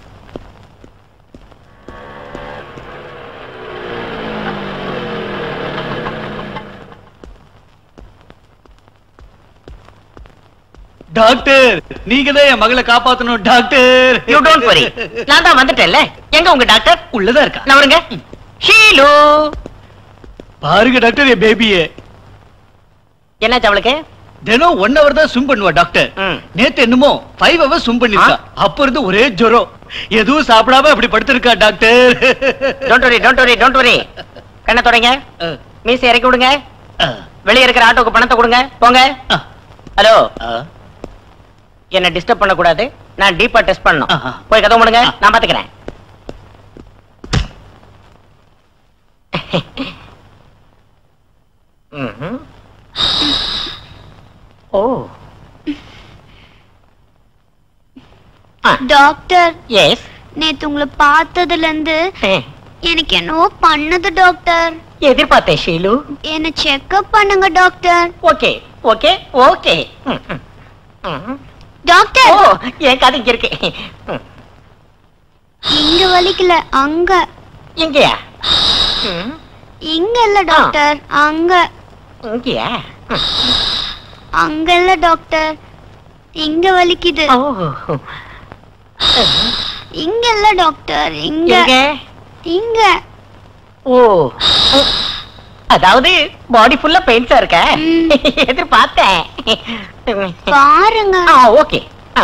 டாக்டர் நீங்க தான் என் மகளை காப்பாத்தணும் டாக்டர் யூ டோன்ட் வரி நான் தான் வந்துட்டேன்ல எங்க உங்க டாக்டர் உள்ளதா இருக்கா நான் வருங்க ஷீலு பாருங்க டாக்டர் என் பேபியே என்னாச்சு அவளுக்கு தினம் ஒன் ஹவர் தான் ஸ்விம் பண்ணுவா டாக்டர் நேத்து என்னமோ ஃபைவ் ஹவர்ஸ் ஸ்விம் பண்ணிருக்கா அப்ப இருந்து ஒரே ஜுரம் எதுவும் சாப்பிடாம அப்படி படுத்திருக்கா doctor don't worry don't worry don't worry கண்ணை தொடங்க மீசை இறக்கி விடுங்க வெளிய இருக்கிற ஆட்டோக்கு பணத்தை கொடுங்க போங்க ஹலோ என்ன டிஸ்டர்ப் பண்ண கூடாது நான் டீப்பா டெஸ்ட் பண்ணணும் போய் கதவு முடுங்க நான் பாத்துக்கிறேன் ம்ஹும். ஓ டாக்டர் எஸ் நேத்து உங்களை பார்த்ததுல இருந்து எனக்கு என்னவோ பண்ணுது டாக்டர் எதிர்பார்த்தேன் ஷீலு என்ன செக்அப் பண்ணுங்க doctor okay okay okay doctor ஓ என் கதை இங்க இருக்கு ம். இங்க வலிக்கல அங்க இங்கயா இங்க இல்ல டாக்டர் அங்க இங்கயா அங்க இல்ல டாக்டர் இங்க வலிக்குது இங்க இல்ல டாக்டர் இங்க எங்க? இங்க ஓ அதாவது பாடி ஃபுல்லா பெயின்ஸா இருக்க எதிர்பார்த்தேன் பாருங்க ஆ ஓகே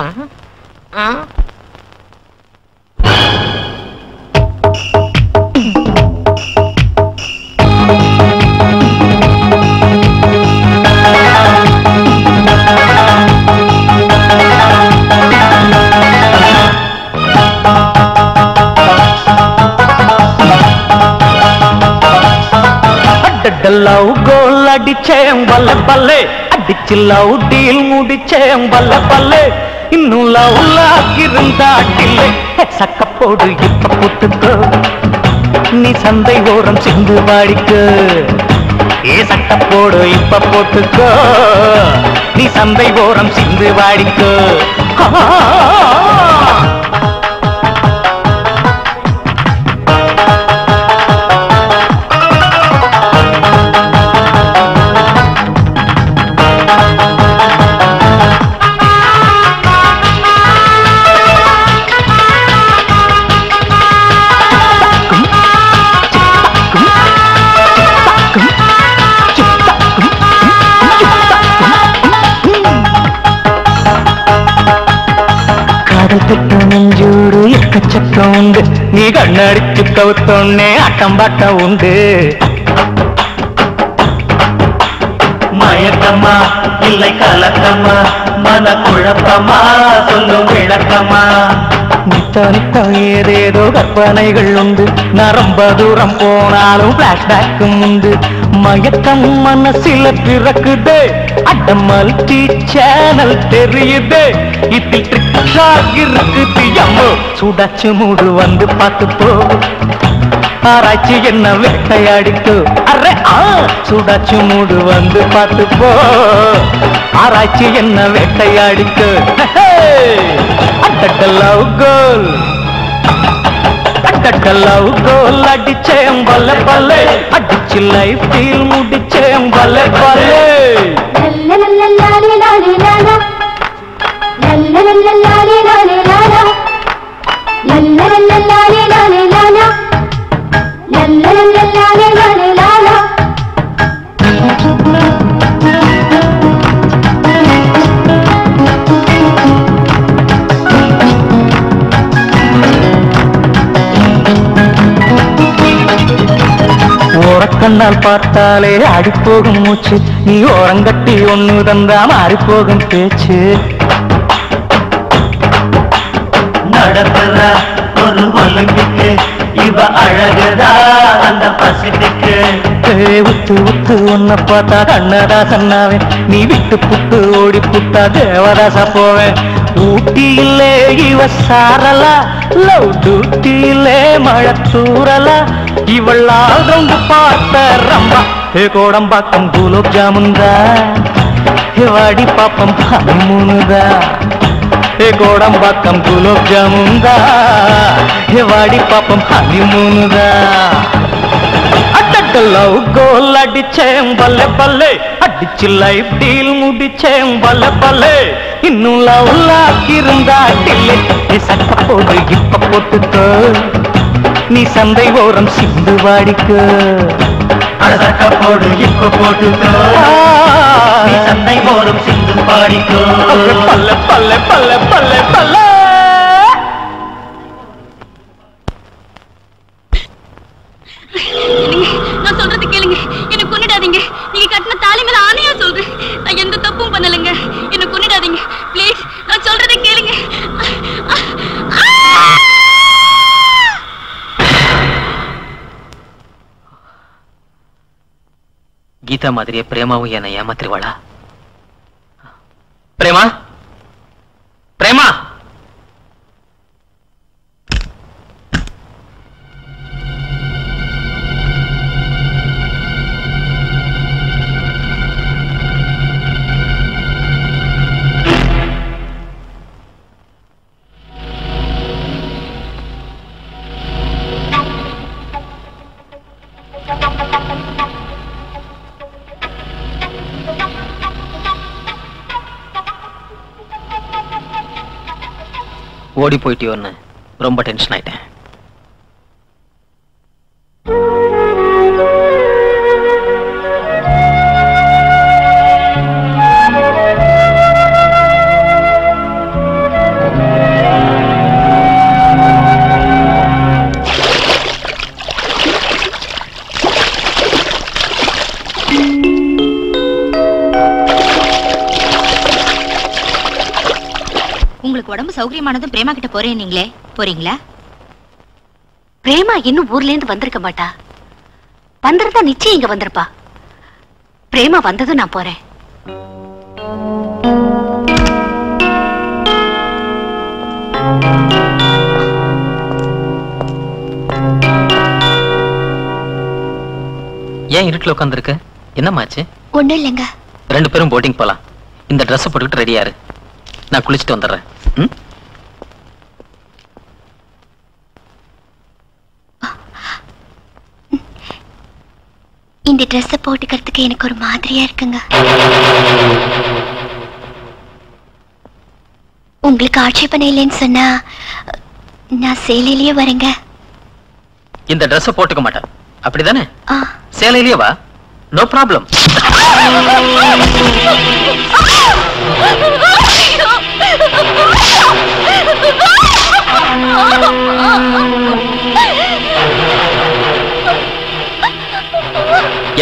லவ் கோல் அடிச்சேன் பல்ல பல்லே அடிச்சு லவ் டீல் முடிச்சேன் பல்ல பல்லே இன்னும் லவ் லாக் இருந்தாட்டில்லை சக்கப்போடு இப்ப புத்துக்கோ நீ சந்தை ஓரம் சிந்து வாடிக்கு ஏ சட்டப்போடு இப்ப போட்டுக்கோ நீ சந்தை ஓரம் சிந்து வாடிக்கோ கட்டு நெஞ்சோடு எக்கச்சக்கம் உண்டு நீ கண்ணடிச்சு கவுத்தோன்னே அட்டம் பாட்டம் உண்டு மயக்கமா இல்லை கலக்கமா மன குழப்பமா சொல்லும் விளக்கமா நித்த நித்த ஏதேதோ கற்பனைகள் உண்டு நான் ரொம்ப தூரம் போனாலும் பிளாஷ்பேக்கும் உண்டு மயக்கம் மனசில பிறக்குதே அட மல்டி சேனல் தெரியுதே இதில் ட்ரிக்காக இருக்குது அம்மோ சுடாச்சு மூடு வந்து பார்த்து போ ஆராய்ச்சி என்ன வேட்டையாடிட்டு அரே ஆ சுடாச்சு மூடு வந்து பார்த்து போ ஆராய்ச்சி என்ன வேட்டையாடிட்டு அட்டட்ட லவ் கோல் அட்டட்ட லவ் கோல் அடிச்சேன் பல்ல பல்லே அடிச்சு லைஃப் டீல் முடிச்சேன் பல்ல பல்லே ஓரக்கண்ணால் பார்த்தாலே அடிப்போகும் மூச்சு நீ ஓரங்கட்டி ஒண்ணு தந்தா மாறிப்போகும் பேச்சு நடத்துற ஒரு ஒலிம்பிக்கு இவ அழகுதா அந்த பசிபிக்கு உத்து உத்து உன்னை பார்த்தா கண்ணதா சொன்னாவே நீ விட்டு புட்டு ஓடி புட்டா தேவதாசா போவேன் ஊட்டியிலே இவ சாரலா லவ் டூட்டியிலே மழை தூரலா இவள் ஆழ்ந்து பார்த்த ரம்பா ஏ கோடம்பாக்கம் குலோப் ஜாமுன்தா ஏ வாடி பாப்பம் ஹனிமூனுதா ఏ గోడంబాకం గులాబ్ జాముందా ఏ వాడి పాపం హనీమూనుదా அட்டட்ட லவ் கோல் அடிச்சேன் பல்லே பல்லே அடிச்சு லைஃப் டீல் முடிச்சேன் பல்லே பல்லே இன்னும் லவ் லாக் இருந்தா டில்லே நீ சட்ட போடு இப்ப போட்டுக்கோ நீ சந்தை ஓரம் சிந்து வாடிக்கோ சட்ட போடு இப்ப போட்டுக்கோ நீ சந்தை ஓரம் சிந்து பாடிக்கோ பல்ல பல்ல பல்ல பல்ல பல்ல இல்லைங்க, நான் சொல்றது கேளுங்க என்ன கொன்னிடாதீங்க நீங்க கட்டின தாலி மேல ஆணையா சொல்றேன் நான் எந்த தப்பும் பண்ணலைங்க என்ன கொன்னிடாதீங்க ப்ளீஸ் நான் சொல்றதை கேளுங்க கீதா மாதிரியே பிரேமாவும் என்னை ஏமாத்திருவாளா பிரேமா பிரேமா ஓடி போயிட்டியோன்னு ரொம்ப டென்ஷன் ஆயிட்டேன் உங்களுக்கு உடம்பு சௌகரியமானதும் பிரேமா கிட்ட போறேன் நீங்களே போறீங்களா பிரேமா இன்னும் ஊர்ல இருந்து வந்திருக்க மாட்டா வந்திருந்தா நிச்சயம் இங்க வந்திருப்பா பிரேமா வந்ததும் நான் போறேன் ஏன் இருட்டில் உட்காந்துருக்க என்னமாச்சு ஒண்ணும் இல்லைங்க ரெண்டு பேரும் போட்டிங் போலாம் இந்த ட்ரெஸ் போட்டுக்கிட்டு ரெடியா இரு நான் குளிச்சுட்டு வந்துடுறேன் ம்? இந்த ட்ரெஸ்ஸை போட்டுக்கிறதுக்கு எனக்கு ஒரு மாதிரியா இருக்குங்க உங்களுக்கு ஆட்சேபனை இல்லைன்னு சொன்னா நான் சேலையிலேயே வரேங்க இந்த ட்ரெஸ்ஸை போட்டுக்க மாட்டேன் அப்படிதானே ஆ சேலையிலேயே வா நோ ப்ராப்ளம் Ah!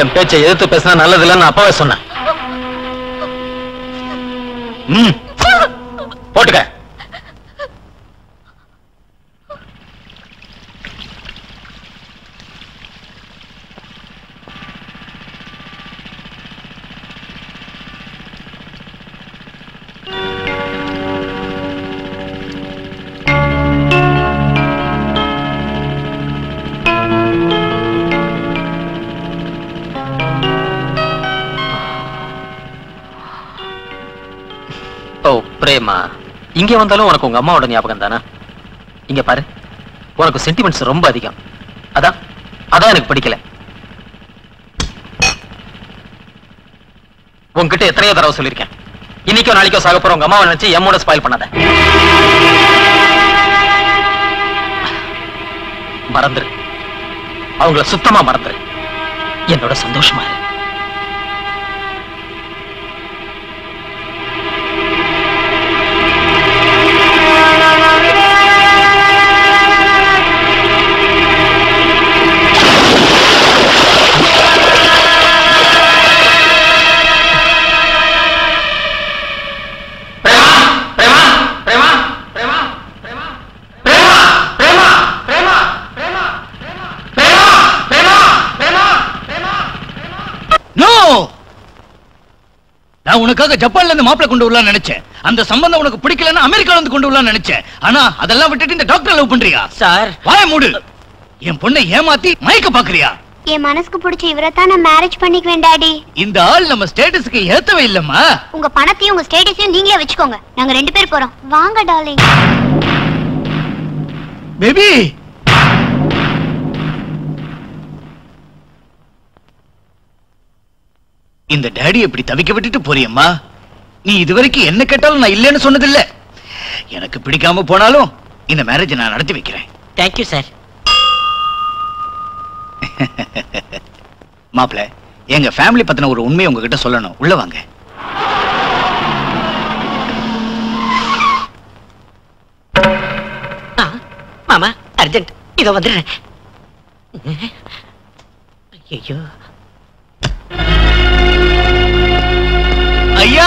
என் பேச்சை எதிர்த்து பேசினா நல்லது இல்லைன்னு அப்பவே சொன்னேன் ம் போட்டுக்க ஓ பிரேமா இங்க வந்தாலும் உனக்கு உங்க அம்மாவோட ஞாபகம் தானே இங்க பாரு உனக்கு சென்டிமெண்ட்ஸ் ரொம்ப அதிகம் அதான் அதான் எனக்கு பிடிக்கல உன்கிட்ட எத்தனையோ தடவை சொல்லியிருக்கேன் இன்னைக்கோ நாளைக்கோ சாக போற உங்க அம்மாவை நினைச்சு எம்மோட ஸ்பாயில் பண்ணாத மறந்துரு அவங்கள சுத்தமா மறந்துரு என்னோட சந்தோஷமா இரு நோ நான் உனக்காக ஜப்பான்ல இருந்து மாப்பிளை கொண்டு வரலாம்னு நினைச்சேன் அந்த சம்பந்தம் உனக்கு பிடிக்கலன்னா அமெரிக்கால இருந்து கொண்டு வரலாம்னு நினைச்சேன் ஆனா அதெல்லாம் விட்டுட்டு இந்த டாக்டர் லவ் பண்றியா சார் வாய மூடு என் பொண்ணை ஏமாத்தி மயக்க பாக்குறியா என் மனசுக்கு பிடிச்ச இவரை தான் நான் மேரேஜ் பண்ணிக்குவேன் டாடி இந்த ஆள் நம்ம ஸ்டேட்டஸ்க்கு ஏத்தவே இல்லம்மா உங்க பணத்தையும் உங்க ஸ்டேட்டஸையும் நீங்களே வச்சுக்கோங்க நாங்க ரெண்டு பேர் போறோம் வாங்க டார்லிங் பேபி இந்த டாடி இப்படி தவிக்க விட்டுட்டு போறியம்மா நீ இதுவரைக்கும் என்ன கேட்டாலும் நான் இல்லைன்னு சொன்னதில்ல எனக்கு பிடிக்காம போனாலும் இந்த மேரேஜ் நான் நடத்தி வைக்கிறேன் தேங்க்யூ சார் மாப்பிள எங்க ஃபேமிலி பத்தின ஒரு உண்மையை உங்ககிட்ட சொல்லணும் உள்ள வாங்க மாமா அர்ஜென்ட் இதோ வந்துடுறேன் ஐயோ ஐயா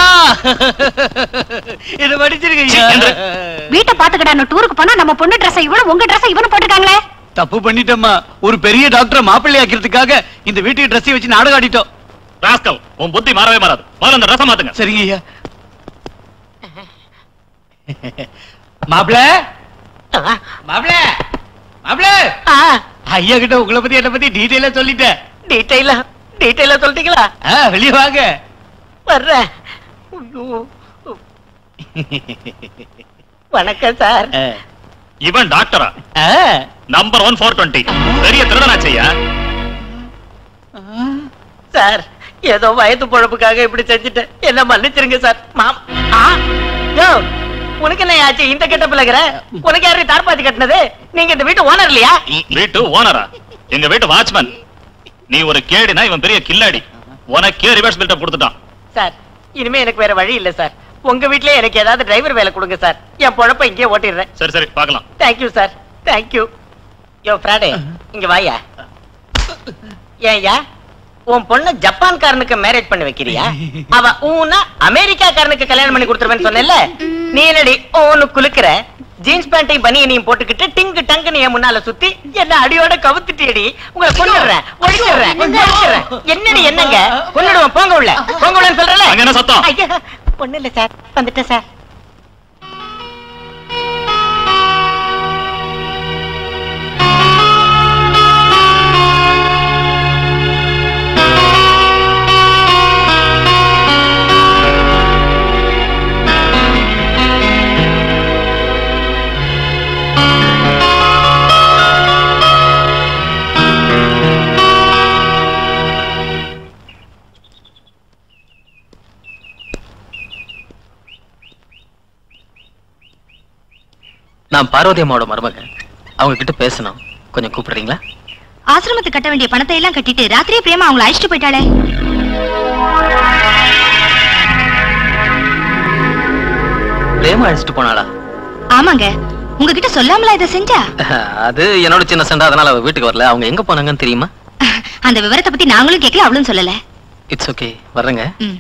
இத படிச்சிருக்க ஐயா வீட்டை பாத்துக்கடா டூருக்கு போனா நம்ம பொண்ணு ட்ரெஸ் இவனு உங்க ட்ரெஸ் இவனு போட்டுருக்காங்களே தப்பு பண்ணிட்டோம்மா ஒரு பெரிய டாக்டர் மாப்பிள்ளை ஆக்கிறதுக்காக இந்த வீட்டுக்கு ட்ரெஸ் வச்சு நாடகம் ஆடிட்டோம் ராஸ்கல் உன் புத்தி மாறவே மாறாது முதல்ல அந்த ரசம் மாத்துங்க சரிங்க ஐயா மாப்பிள மாப்பிள மாப்பிள ஐயா கிட்ட உங்களை பத்தி என்ன பத்தி டீடைலா சொல்லிட்டேன் டீட்டெயிலா டீட்டெயிலா சொல்லிட்டீங்களா ஆ, வெளிய வாங்க வர்றேன் ஐயோ. வணக்கம் சார் இவன் டாக்டரா நம்பர் ஒன் ஃபோர் டுவெண்ட்டி பெரிய திருடனாச்சையா சார் ஏதோ வயது பொழப்புக்காக இப்படி செஞ்சுட்டேன் என்ன மன்னிச்சிருங்க சார் மாம் ஆ யோ உனக்கு என்ன ஆச்சு இந்த கெட்ட இருக்கிற உனக்கு யாரு தார்பாத்தி கட்டினது நீங்க இந்த வீட்டு ஓனர் இல்லையா வீட்டு ஓனரா எங்க வீட்டு வாட்ச்மேன் நீ ஒரு கேடினா இவன் பெரிய கில்லாடி உனக்கே ரிவர்ஸ் பில்டப் கொடுத்துட்டான் சார் இனிமே எனக்கு வேற வழி இல்ல சார் உங்க வீட்லயே எனக்கு ஏதாவது டிரைவர் வேலை கொடுங்க சார் என் பொழப்ப இங்கே ஓட்டிடுறேன் சரி சரி பார்க்கலாம் தேங்க்யூ சார் தேங்க்யூ யோ ஃப்ராடே இங்க வாயா ஏன்யா உன் பொண்ணு ஜப்பான்காரனுக்கு மேரேஜ் பண்ணி வைக்கிறியா அவ ஊனா அமெரிக்காக்காரனுக்கு கல்யாணம் பண்ணி கொடுத்துருவேன்னு சொன்னேல்ல நீ என்னடி ஓன்னு குலுக்குற ஜீன்ஸ் பேண்ட்டையும் பனியனையும் போட்டுக்கிட்டு டிங்கு டங்குன்னு என் முன்னால சுத்தி என்ன அடியோட கவுத்துட்டியடி உங்களை கொன்னுடுறேன் ஒழிச்சிடுறேன் ஒழிச்சிடுறேன் என்னடி என்னங்க கொன்னுடுவேன் போங்க உள்ள போங்க உள்ளன்னு சொல்றேன்ல அங்க என்ன சத்தம்? ஐயா ஒண்ணு இல்ல சார் வந்துட்டேன் சார் நான் பார்வதி அம்மாவோட மருமக அவங்க கிட்ட பேசணும் கொஞ்சம் கூப்பிடுறீங்களா ஆசிரமத்துக்கு கட்ட வேண்டிய பணத்தை எல்லாம் கட்டிட்டு ராத்திரியே பிரேமா அவங்கள அழைச்சிட்டு போயிட்டாளே பிரேமா அழைச்சிட்டு போனாளா ஆமாங்க உங்ககிட்ட சொல்லாமலா இதை செஞ்சா அது என்னோட சின்ன சண்டை அதனால அவ வீட்டுக்கு வரல அவங்க எங்க போனாங்கன்னு தெரியுமா அந்த விவரத்தை பத்தி நாங்களும் கேட்கல அவளும் சொல்லல இட்ஸ் ஓகே வர்றேங்க ம்.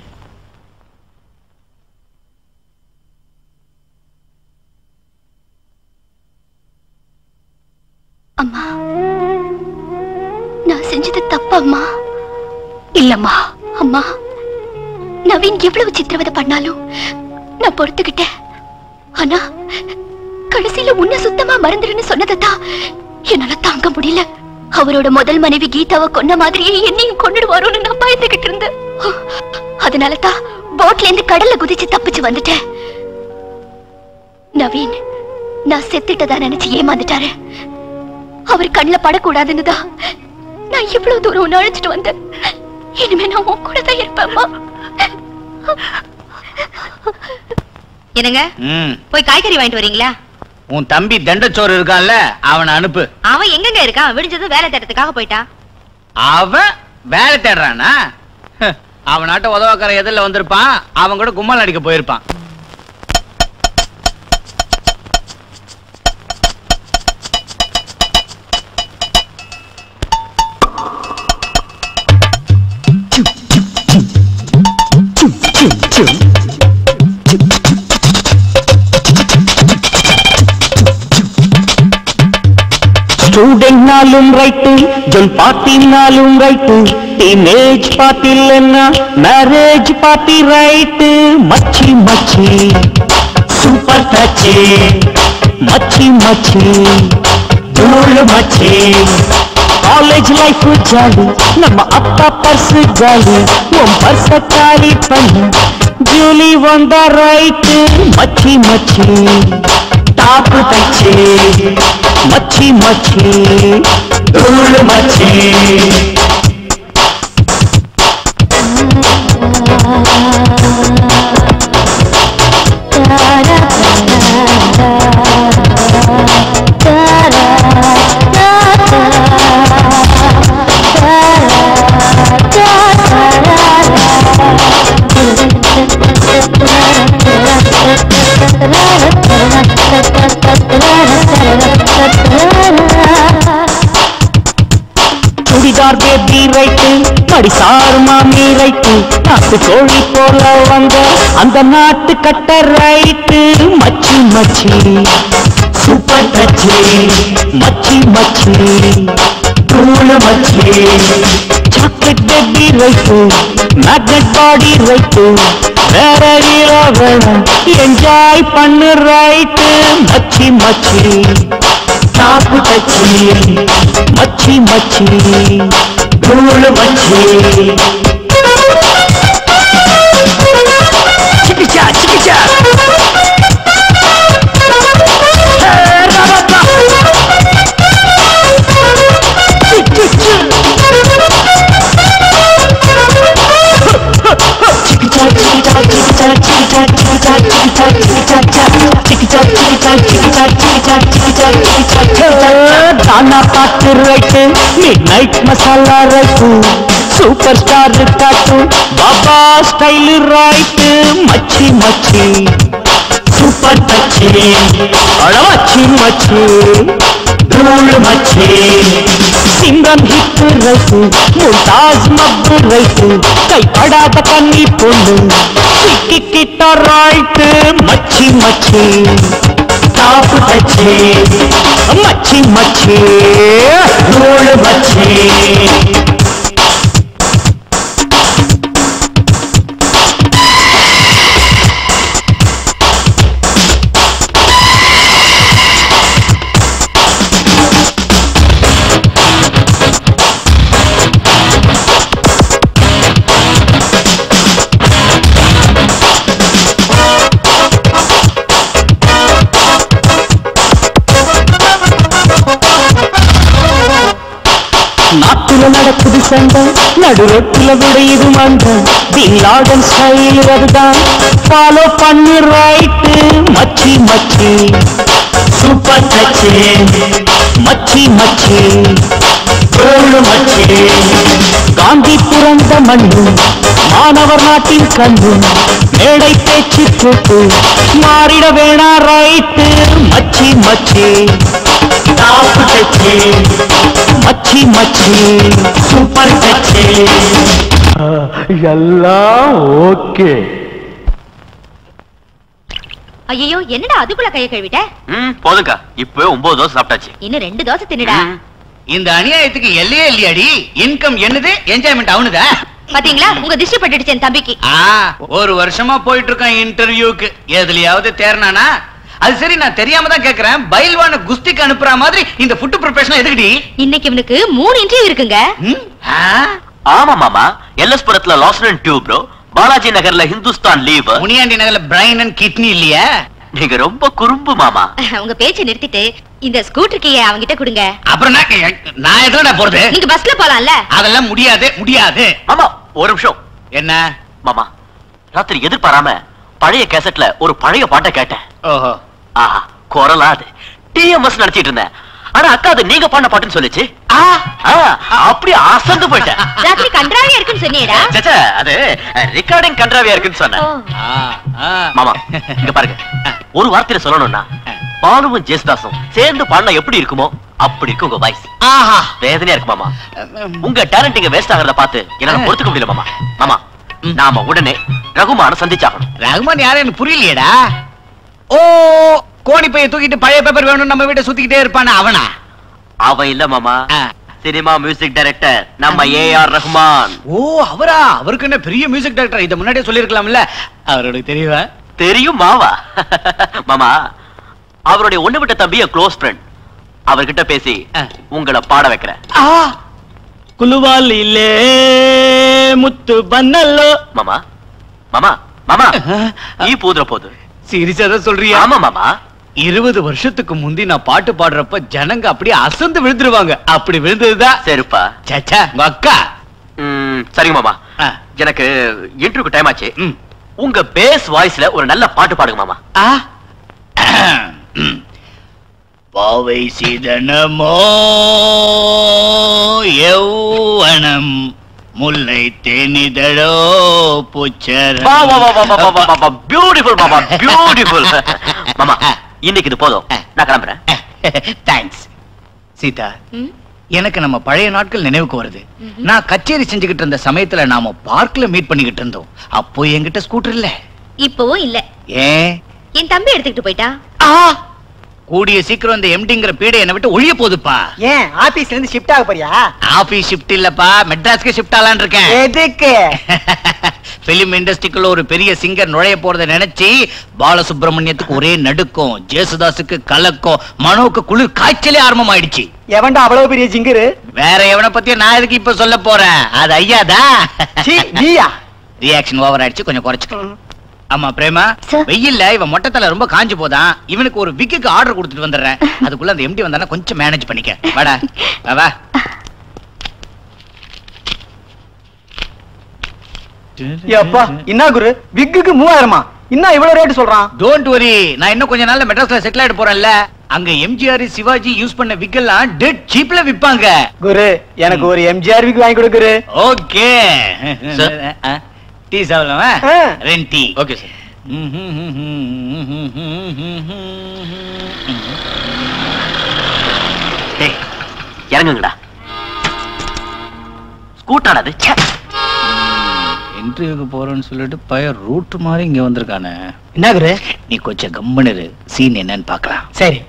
அம்மா நான் செஞ்சது தப்பு அம்மா இல்லம்மா அம்மா நவீன் எவ்வளவு சித்திரவதை பண்ணாலும் நான் பொறுத்துக்கிட்டேன் ஆனா கடைசியில உன்னை சுத்தமா மறந்துடுன்னு சொன்னதைத்தான் என்னால தாங்க முடியல அவரோட முதல் மனைவி கீதாவை கொன்ன மாதிரியே என்னையும் கொன்னுடுவாரோன்னு நான் பயந்துகிட்டு இருந்தேன் அதனால தான் போட்ல இருந்து கடல்ல குதிச்சு தப்பிச்சு வந்துட்டேன் நவீன் நான் செத்துட்டதா நினைச்சு ஏமாந்துட்டாரு அவர் கண்ணுல படக்கூடாதுன்னு தான் நான் இவ்வளவு தூரம் உன்னை அழைச்சிட்டு வந்தேன் இனிமே நான் உன் கூட தான் இருப்பேன்மா என்னங்க ம் போய் காய்கறி வாங்கிட்டு வரீங்களா உன் தம்பி தண்டச்சோறு இருக்கான்ல அவனை அனுப்பு அவன் எங்கங்க இருக்கான் விடிஞ்சதும் வேலை தேட்டத்துக்காக போயிட்டான் அவன் வேலை தேடுறானா ஹ், அவனாட்ட உதவாக்கார எதிரில் வந்திருப்பான் அவன் கூட கும்மல் அடிக்க போயிருப்பான் ஸ்டூடெண்ட்னாலும் ரைட்டு ஜொல் பார்ட்டினாலும் ரைட்டு டீனேஜ் பார்ட்டில் என்ன மேரேஜ் பார்ட்டி ரைட்டு மச்சி மச்சி சூப்பர் டச்சி மச்சி மச்சி தூள் மச்சி காலேஜ் லைஃப் ஜாலி நம்ம அப்பா பர்ஸ் ஜாலி உன் பர்ஸ காலி பண்ணு ஜூலி வந்தா ரைட்டு மச்சி மச்சி டாப்பு தச்சு மச்சி மச்சி தூள் மச்சி சுடிதார் பேபி ரைட்டு மடிசார் மாமி ரைட்டு நாட்டு கோழி போல வந்த அந்த நாட்டு கட்ட ரைட்டு மச்சி மச்சி சூப்பர் டச்சி மச்சி மச்சி தூள் மச்சி chocolate baby right magnet body right வேற ஹீரோ வேணும் என்ஜாய் பண்ணு ரைட்டு மச்சி மச்சி டாப்பு டச்சி மச்சி மச்சி தூள் மச்சி சிக்கிச்சா சிக்கிச்சா தானா பாட்டு right midnight masala right super star காட்டு பாபா ஸ்டைல் ரைட்டு மச்சி மச்சி சூப்பர் மச்சி மச்சி மச்சி தூள் மச்சி சிங்கம் ஹிட் ரைட்டு மும்தாஜ் மப்பு ரைட்டு கைப்படாத கண்ணி பொண்ணு சிக்கிக்கிட்ட ரைட்டு மச்சி மச்சி டாப்பு டச்சி மச்சி மச்சி தூள் மச்சி நாட்டுல நடக்குது சண்டை நடு ரொட்டில விடையுது மண்டை பின் லாடன் ஸ்டைல் அதுதான் ஃபாலோ பண்ணு ரைட்டு மச்சி மச்சி சூப்பர் டச்சு மச்சி மச்சி தோழு மச்சி காந்தி பிறந்த மண்ணு மாணவர் நாட்டின் கண்ணு மேடை பேச்சு கூட்டு மாறிட வேணா ரைட்டு மச்சி மச்சி டாப்பு டச்சு மச்சி மச்சி சூப்பர் கச்சி எல்லாம் ஓகே ஐயோ என்னடா அதுக்குள்ள கைய கழுவிட்ட ம் போதும்க்கா இப்பவே ஒன்பது தோசை சாப்பிட்டாச்சு இன்னும் ரெண்டு தோசை தின்னுடா இந்த அநியாயத்துக்கு எல்லையே இல்லையாடி இன்கம் என்னது என்ஜாய்மெண்ட் அவனுதா பாத்தீங்களா உங்க திஷ்டி பட்டுடுச்சு என் தம்பிக்கு ஆ ஒரு வருஷமா போயிட்டு இருக்கான் இன்டர்வியூக்கு எதுலயாவது தேர்னானா அது சரி நான் தெரியாம தான் கேக்குறேன் பயில்வான குஸ்திக்கு அனுப்புற மாதிரி இந்த ஃபுட் ப்ரிப்பரேஷன் எதுக்குடி இன்னைக்கு இவனுக்கு மூணு இன்டர்வியூ இருக்குங்க ஆமா மாமா எல்எஸ் புரத்துல லாஸ்டன் டியூப் ப்ரோ பாலாஜி நகர்ல ஹிந்துஸ்தான் லீவ் முனியாண்டி நகர்ல பிரைன் அண்ட் கிட்னி இல்லையா நீங்க ரொம்ப குறும்பு மாமா உங்க பேச்சை நிறுத்திட்டு இந்த ஸ்கூட்டர் கீயை அவங்கிட்ட கொடுங்க அப்புறம் நான் நான் எதுல போறது நீங்க பஸ்ல போலாம்ல அதெல்லாம் முடியாது முடியாது மாமா ஒரு நிமிஷம் என்ன மாமா ராத்திரி எதிர்பாராம பழைய கேசட்ல ஒரு பழைய பாட்டை கேட்டேன் ஓஹோ ஆஹா குரலா அது டிஎம்எஸ் நடத்திட்டு இருந்தேன் ஆனா அக்கா அது நீங்க பாடின பாட்டுன்னு சொல்லுச்சு ஆ, அப்படியே அசந்து போயிட்டேன் ராத்திரி கன்றாவியா இருக்குன்னு சொன்னியடா சச்சா, அது ரெக்கார்டிங் கன்றாவியா இருக்குன்னு சொன்னேன் மாமா இங்க பாருங்க ஒரு வார்த்தையில சொல்லணும்னா பாலுவும் ஜேசுதாசும் சேர்ந்து பாடினா எப்படி இருக்குமோ அப்படி இருக்கு உங்க வாய்ஸ் ஆஹா வேதனையா இருக்கு மாமா உங்க டேலண்ட் இங்க வேஸ்ட் ஆகிறத பார்த்து என்னால பொறுத்துக்க முடியல மாமா மாமா நாம உடனே ரகுமான சந்திச்சாகணும் ரகுமான் யாரும் எனக்கு புரியலையேடா ஓ கோணி பைய தூக்கிட்டு பழைய பேப்பர் வேணும் நம்ம வீட்டை சுத்திக்கிட்டே இருப்பானா அவனா அவன் இல்ல மாமா சினிமா மியூசிக் டைரக்டர் நம்ம ஏ ஆர் ரஹ்மான் ஓ அவரா அவருக்கு என்ன பெரிய மியூசிக் டைரக்டர் இதை முன்னாடியே சொல்லிருக்கலாம்ல அவரோட தெரியவா தெரியும் மாவா மாமா அவருடைய ஒண்ணு விட்ட தம்பிய க்ளோஸ் ஃப்ரெண்ட் அவர்கிட்ட பேசி உங்களை பாட வைக்கிறேன் ಕುಲುವಾಲಿಲೇ ಮುತ್ತು ಬನ್ನಲ್ಲೋ மாமா மாமா மாமா ஈ பூதுற போது சீரியஸா தான் சொல்றியா ஆமா மாமா இருபது வருஷத்துக்கு முந்தி நான் பாட்டு பாடுறப்ப ஜனங்க அப்படியே அசந்து விழுந்துருவாங்க அப்படி விழுந்ததுதான் சரிப்பா சச்சா உங்க அக்கா ம், சரிங்க மாமா எனக்கு இன்டர்வியூக்கு டைம் ஆச்சு உங்க பேஸ் வாய்ஸ்ல ஒரு நல்ல பாட்டு பாடுங்க மாமா பாவை சிதனமோ யௌவனம் முல்லை தேனிதழோ புச்சர வா வா வா வா வா வா வா வா பியூட்டிஃபுல் மாமா பியூட்டிஃபுல் மாமா இன்னைக்கு இது போதும் நான் கிளம்புறேன் தேங்க்ஸ் சீதா எனக்கு நம்ம பழைய நாட்கள் நினைவுக்கு வருது நான் கச்சேரி செஞ்சுக்கிட்டு இருந்த சமயத்துல நாம பார்க்ல மீட் பண்ணிக்கிட்டு இருந்தோம் அப்போ என்கிட்ட ஸ்கூட்டர் இல்ல இப்பவும் இல்ல ஏன் என் தம்பி எடுத்துக்கிட்டு போயிட்டா கூடிய சீக்கிரம் இந்த எம்டிங்கிற பீடை என்னை விட்டு ஒழிய போகுதுப்பா ஏன் ஆபீஸ்ல இருந்து ஷிஃப்ட் ஆக போறியா ஆபீஸ் ஷிஃப்ட் இல்லப்பா மெட்ராஸ்க்கு ஷிஃப்ட் ஆலான்னு இருக்கேன் எதுக்கு பிலிம் இண்டஸ்ட்ரிக்குள்ள ஒரு பெரிய சிங்கர் நுழைய போறத நினைச்சு பாலசுப்ரமணியத்துக்கு ஒரே நடுக்கம் ஜேசுதாஸுக்கு கலக்கம் மனோக்கு குளிர் காய்ச்சலே ஆரம்பம் ஆயிடுச்சு எவன்டா அவ்வளவு பெரிய ஜிங்கரு வேற எவனை பத்தியும் நான் எதுக்கு இப்ப சொல்ல போறேன் அது ஐயாதா நீயா ரியாக்ஷன் ஓவர் ஆயிடுச்சு கொஞ்சம் குறைச்சுக்கணும் ஆமா பிரேமா வெயில்ல இவன் மொட்டை தலை ரொம்ப காஞ்சு போதான் இவனுக்கு ஒரு விக்குக்கு ஆர்டர் கொடுத்துட்டு வந்துடுறேன் அதுக்குள்ள அந்த எம்டி வந்தானா கொஞ்சம் மேனேஜ் பண்ணிக்க வாடா வா, வா அப்பா என்ன குரு விக்குக்கு மூவாயிரமா இன்னும் இவ்வளவு ரேட் சொல்றான் டோன்ட் வரி நான் இன்னும் கொஞ்ச நாள்ல மெட்ராஸ்ல செட்டில் ஆயிட்டு போறேன்ல அங்க எம்ஜிஆர் சிவாஜி யூஸ் பண்ண விக்கெல்லாம் டெட் சீப்ல விப்பாங்க குரு எனக்கு ஒரு எம்ஜிஆர் விக்கு வாங்கி கொடு குரு ஓகே டீ சாப்பிடலாமா ரெண்டு டீ ஓகே சார் டேய் இறங்குங்கடா ஸ்கூட்டானது ச்சே இன்டர்வியூக்கு போறேன்னு சொல்லிட்டு பையன் ரூட் மாதிரி இங்க வந்திருக்கானே என்ன குரு நீ கொஞ்சம் கம்முனு சீன் என்னன்னு பார்க்கலாம் சரி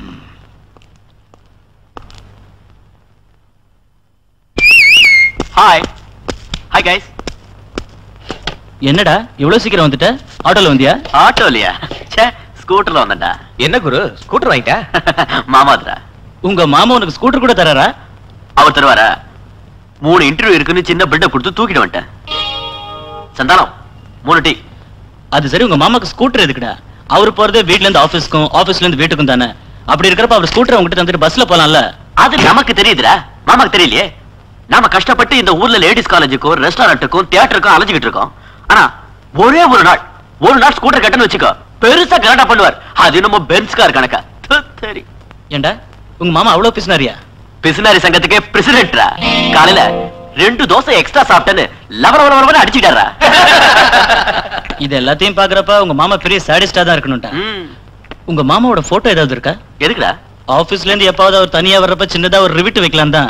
ஹாய் ஹாய் கைஸ் என்னடா இவ்வளவு சீக்கிரம் வந்துட்ட ஆட்டோல வந்தியா ஆட்டோலியா ச்சே ஸ்கூட்டர்ல வந்தேன்டா என்ன குரு ஸ்கூட்டர் வாங்கிட்டா மாமாதுரா உங்க மாமா உனக்கு ஸ்கூட்டர் கூட தராரா அவர் தருவாரா மூணு இன்டர்வியூ இருக்குன்னு சின்ன பில்டப் கொடுத்து தூக்கிட்டு வந்துட்டேன் சந்தானம் மூணு டீ அது சரி உங்க மாமாக்கு ஸ்கூட்டர் எதுக்குடா அவர் போறது வீட்ல இருந்து ஆபீஸ்க்கும் ஆபீஸ்ல இருந்து வீட்டுக்கும் தானே அப்படி இருக்கிறப்ப அவர் ஸ்கூட்டர் உங்ககிட்ட தந்துட்டு பஸ்ல போலாம்ல அது நமக்கு தெரியுதுடா மாமாக்கு தெரியலையே நாம கஷ்டப்பட்டு இந்த ஊர்ல லேடிஸ் காலேஜுக்கும் ரெஸ்டாரண்ட்டுக்கும் தியேட்டருக்கும் அலைஞ்சுக்கிட்டு இருக்கோம் ஆனா ஒரே ஒரு நாள் ஒரு நாள் ஸ்கூட்டர் கட்டன்னு வச்சுக்கோ பெருசா கலாட்டா பண்ணுவார் அது என்னமோ பென்ஸ் கார் கணக்கா து, சரி ஏண்டா உங்க மாமா அவ்வளவு பிசினாரியா பிசினாரி சங்கத்துக்கே பிரசிடென்ட்ரா காலையில ரெண்டு தோசை எக்ஸ்ட்ரா சாப்பிட்டேன்னு லவர லவர லவர அடிச்சிட்டாரா இது எல்லாத்தையும் பாக்குறப்ப உங்க மாமா பெரிய சாடிஸ்டா தான் இருக்கணும்டா உங்க மாமாவோட போட்டோ ஏதாவது இருக்கா எதுக்குடா ஆபீஸ்ல இருந்து எப்பாவது அவர் தனியா வர்றப்ப சின்னதா ஒரு ரிவிட் வைக்கலாம் தான்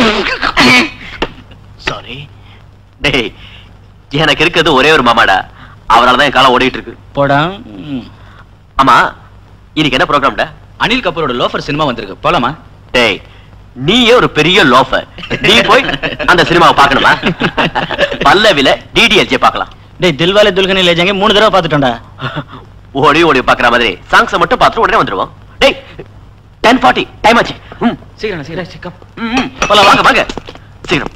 சாரி டேய் எனக்கு இருக்கிறது ஒரே ஒரு மாமாடா அவனால தான் என் காலம் ஓடிட்டு இருக்கு போடா ஆமா இன்னைக்கு என்ன ப்ரோக்ராம்டா அனில் கபூரோட லோஃபர் சினிமா வந்திருக்கு போலாமா டேய் நீயே ஒரு பெரிய லோஃபர் நீ போய் அந்த சினிமாவை பார்க்கணுமா பல்லவில டிடிஎல்ஜே பார்க்கலாம் டேய் தில்வாலே துல்கனி லே ஜாங்கே மூணு தடவை பார்த்துட்டோம்டா ஓடி ஓடி பாக்குற மாதிரி சாங்ஸை மட்டும் பார்த்துட்டு உடனே வந்துருவோம் டேய் டென் ஃபார்ட்டி டைம் ஆச்சு ம் சீக்கிரம் சீக்கிரம் சீக்கிரம் ம், ம். போலாம் வாங்க வாங்க சீக்கிரம்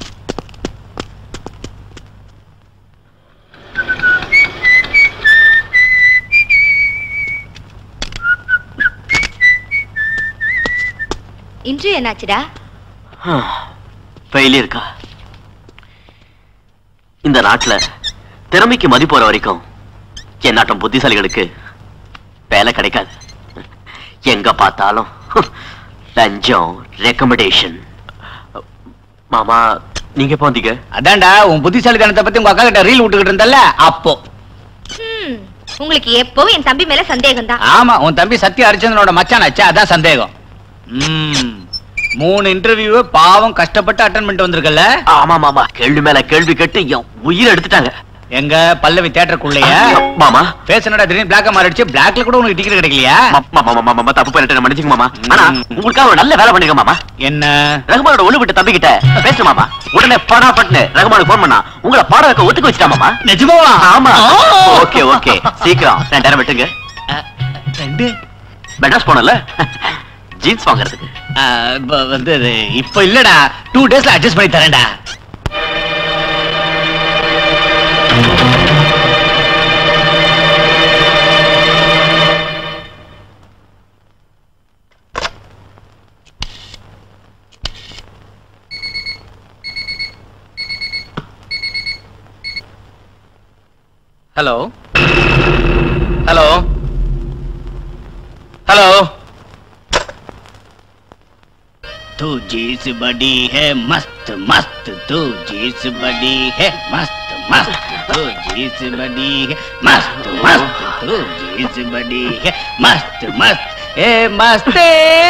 இன்டர்வியூ என்னாச்சுடா ஃபெயிலியர்க்கா இந்த நாட்டுல திறமைக்கு மதிப்பு வர வரைக்கும் என் நாட்டம் புத்திசாலிகளுக்கு வேலை கிடைக்காது எங்க பார்த்தாலும் லஞ்சம் ரெக்கமெண்டேஷன் மாமா நீங்க எப்போ வந்தீங்க அதான்டா உன் புத்திசாலித்தனத்தை பத்தி உங்க அக்கா கிட்ட ரீல் விட்டுக்கிட்டு இருந்தல்ல அப்போ ஹம், உங்களுக்கு எப்பவும் என் தம்பி மேல சந்தேகம் தான் ஆமா உன் தம்பி சத்யா ஹரிச்சந்திரனோட மச்சான் ஆச்சா அதான் சந்தேகம் ம், மூணு இன்டர்வியூ பாவம் கஷ்டப்பட்டு அட்டன் பண்ணிட்டு வந்திருக்கல ஆமா மாமா கேள்வி மேல கேள்வி கேட்டு என் உயிரை எடுத்துட்டாங்க எங்க பல்லவி தியேட்டருக்குள்ளேயே மாமா ஃபேஸ் என்னடா திடீர்னு பிளாக்க மாறிடுச்சு பிளாக்ல கூட உனக்கு டிக்கெட் கிடைக்கலையா மாமா மாமா மாமா தப்பு பண்ணிட்டு மன்னிச்சுங்க மாமா ஆனா உங்களுக்காக ஒரு நல்ல வேலை பண்ணிருக்கேன் மாமா என்ன ரகுமானோட ஒண்ணு விட்டு தம்பி கிட்ட பேசு மாமா உடனே படா பட்டுன்னு ரகுமானுக்கு போன் பண்ணா உங்களை பாட வைக்க ஒத்துக்க வச்சுட்டா மாமா நிஜமாவா ஆமா ஓகே ஓகே சீக்கிரம் ரெண்டாயிரம் விட்டுங்க ரெண்டு மெட்ராஸ் போனல ஜீன்ஸ் வாங்குறதுக்கு ஆ, இப்ப வந்து அது இப்ப இல்லடா டூ டேஸ்ல அட்ஜஸ்ட் பண்ணி தரேன்டா हेलो हेलो हेलो तू जीस बड़ी है मस्त मस्त तू जीस बड़ी है मस्त मस्त तू जीस बड़ी है मस्त मस्त तू जीस बड़ी है मस्त मस्त ए मस्ते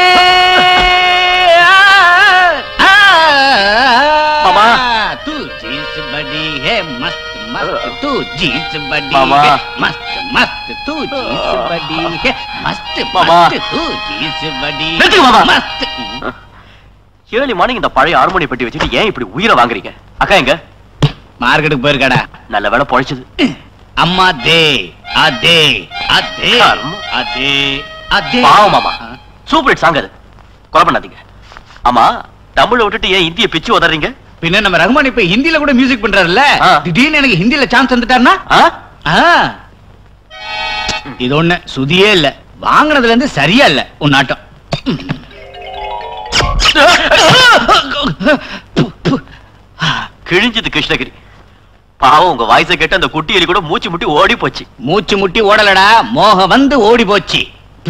मामा। तू जीस बड़ी है मस्त मस्त तू जीस बड़ी मामा। है मस्त मस्त तू जीस बड़ी है मस्त मामा। मस्त तू जीस बड़ी நிறுத்துங்க மாமா. मस्त ஏர்லி மார்னிங் இந்த பழைய ஹார்மோனி பெட்டி வச்சுட்டு ஏன் இப்படி உயிரை வாங்குறீங்க அக்கா எங்க மார்க்கெட்டுக்கு போயிருக்காடா நல்ல வேலை பொழைச்சது அம்மா தே அதே அதே அதே அதே பாவம் மாமா சூப்பர் ஹிட் சாங் அது கொலை பண்ணாதீங்க ஆமா தமிழை விட்டுட்டு ஏன் இந்திய பிச்சு உதறீங்க பின்ன நம்ம ரகுமான் இப்ப ஹிந்தில கூட மியூசிக் பண்றாருல்ல ஆ. திடீர்னு எனக்கு ஹிந்தில சான்ஸ் வந்துட்டாருன்னா ஆ? ஆ. இது ஒண்ணு சுதியே இல்ல வாங்குனதுல இருந்து சரியா இல்ல உன் நாட்டம் கிழிஞ்சது கிருஷ்ணகிரி பாவம் உங்க வாய்ஸை கேட்டு அந்த குட்டி எலி கூட மூச்சு முட்டி ஓடி போச்சு மூச்சு முட்டி ஓடலடா மோகம் வந்து ஓடி போச்சு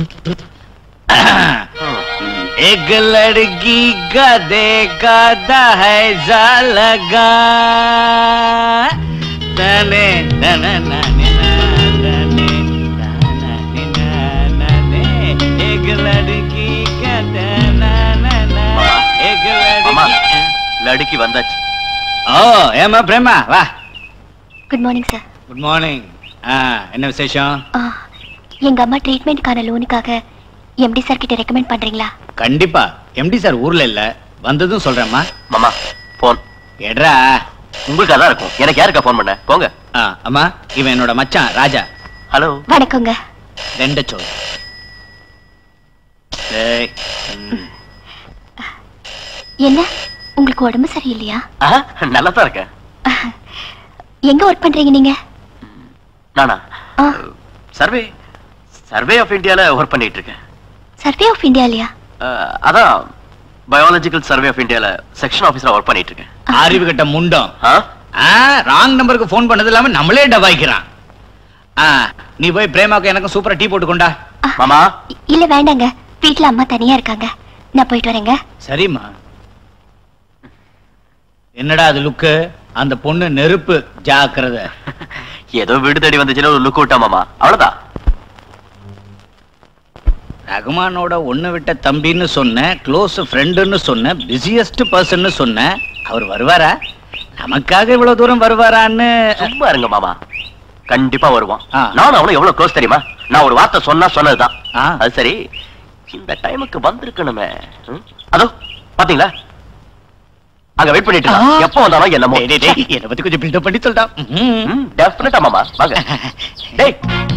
एक लड़की का देखा था है लगा तने तने नने नने तने नने एक लड़की का तना नना एक மாமா लड़की லடுக்கி வந்தாச்சு ஓ ஏமா பிரேமா வா good morning sir good morning ஆ என்ன விசேஷம் எங்க அம்மா ட்ரீட்மெண்ட்கான லோனுக்காக எம்டி சார் கிட்ட ரெக்கமெண்ட் பண்றீங்களா கண்டிப்பா எம்டி சார் ஊர்ல இல்ல வந்ததும் சொல்றேம்மா மாமா போன் எட்ரா உங்களுக்கு அதான் இருக்கும் எனக்கு யாருக்கா போன் பண்ண போங்க ஆ, அம்மா இவன் என்னோட மச்சான் ராஜா ஹலோ வணக்கங்க ரெண்ட சோறு டேய், ம். என்ன உங்களுக்கு உடம்பு சரியில்லையா நல்லா தான் இருக்கேன் எங்க ஒர்க் பண்றீங்க நீங்க நானா ஆ, சர்வே சர்வே ஆஃப் இந்தியால ஒர்க் பண்ணிட்டு இருக்கேன் சர்வே ஆஃப் இந்தியா இல்லையா அஹ், அதான் பயாலஜிக்கல் சர்வே ஆஃப் இந்தியால செக்ஷன் ஆபீசரா ஒர்க் பண்ணிட்டு இருக்கேன் அறிவு கட்ட முண்டம் ஆ? ராங் நம்பருக்கு ஃபோன் பண்ணது இல்லாம நம்மளே டபாய்க்கிறான் ஆ, நீ போய் பிரேமாவுக்கு எனக்கும் சூப்பரா டீ போட்டு கொண்டா மாமா இ- இல்ல வேண்டாங்க வீட்ல அம்மா தனியா இருக்காங்க நான் போயிட்டு வரேங்க சரிம்மா என்னடா அது லுக்கு அந்த பொண்ணு நெருப்பு ஜாக்கிரதை ஏதோ வீடு தேடி வந்துச்சுன்னா ஒரு லுக் விட்டா மாமா அவ்வளவுதான் ரகுமானோட ஒண்ணு விட்ட தம்பின்னு சொன்னேன் க்ளோஸ் ஃப்ரெண்டுன்னு சொன்னேன் பிஸியஸ்ட் பர்சன்னு சொன்னேன் அவர் வருவாரா நமக்காக இவ்வளவு தூரம் வருவாரான்னு சும்மா இருங்க மாமா கண்டிப்பா வருவான் ஆ. நானும் அவனும் எவ்வளவு க்ளோஸ் தெரியுமா நான் ஒரு வார்த்தை சொன்னா சொன்னதுதான் ஆ. அது சரி இந்த டைமுக்கு வந்திருக்கணுமே ம்? அதோ பாத்தீங்களா அங்க வெயிட் பண்ணிட்டு இருக்கான். ஆ. எப்போ வந்தாலும் என்னமோ டேய், டேய், டேய், என்னை பத்தி கொஞ்சம் பில்டப் பண்ணி சொல்லிட்டான் ம். டெஃபினட்டா மாமா வாங்க டேய்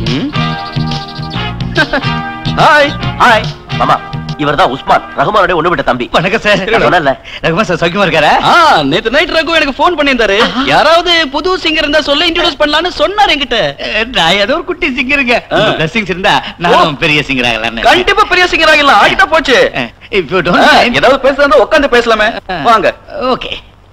ஹாய் ஹாய் மாமா இவர்தான் உஸ்மான் ரஹ்மானுடைய ஒண்ணு விட்ட தம்பி வணக்கம் சார் நான் சொன்னேன்ல. ரகுமான் சார் சௌக்கியமா இருக்காரா ஆ நேத்து நைட் ரகு எனக்கு ஃபோன் பண்ணியிருந்தாரு யாராவது புது சிங்கர் இருந்தா சொல்ல இன்ட்ரோடியூஸ் பண்ணலாம்னு சொன்னாரு என்கிட்ட அஹ், நான் ஏதோ ஒரு குட்டி சிங்கருங்க பிளஸிங்ஸ் இருந்தா நானும் பெரிய சிங்கர் ஆகலாம்னு கண்டிப்பா பெரிய சிங்கர் ஆகிடலாம் ஆகிட்டா போச்சு இஃப் யூ ஆ, டோன்ட் ஏதாவது பேசுறதா உட்காந்து பேசலாமே வாங்க okay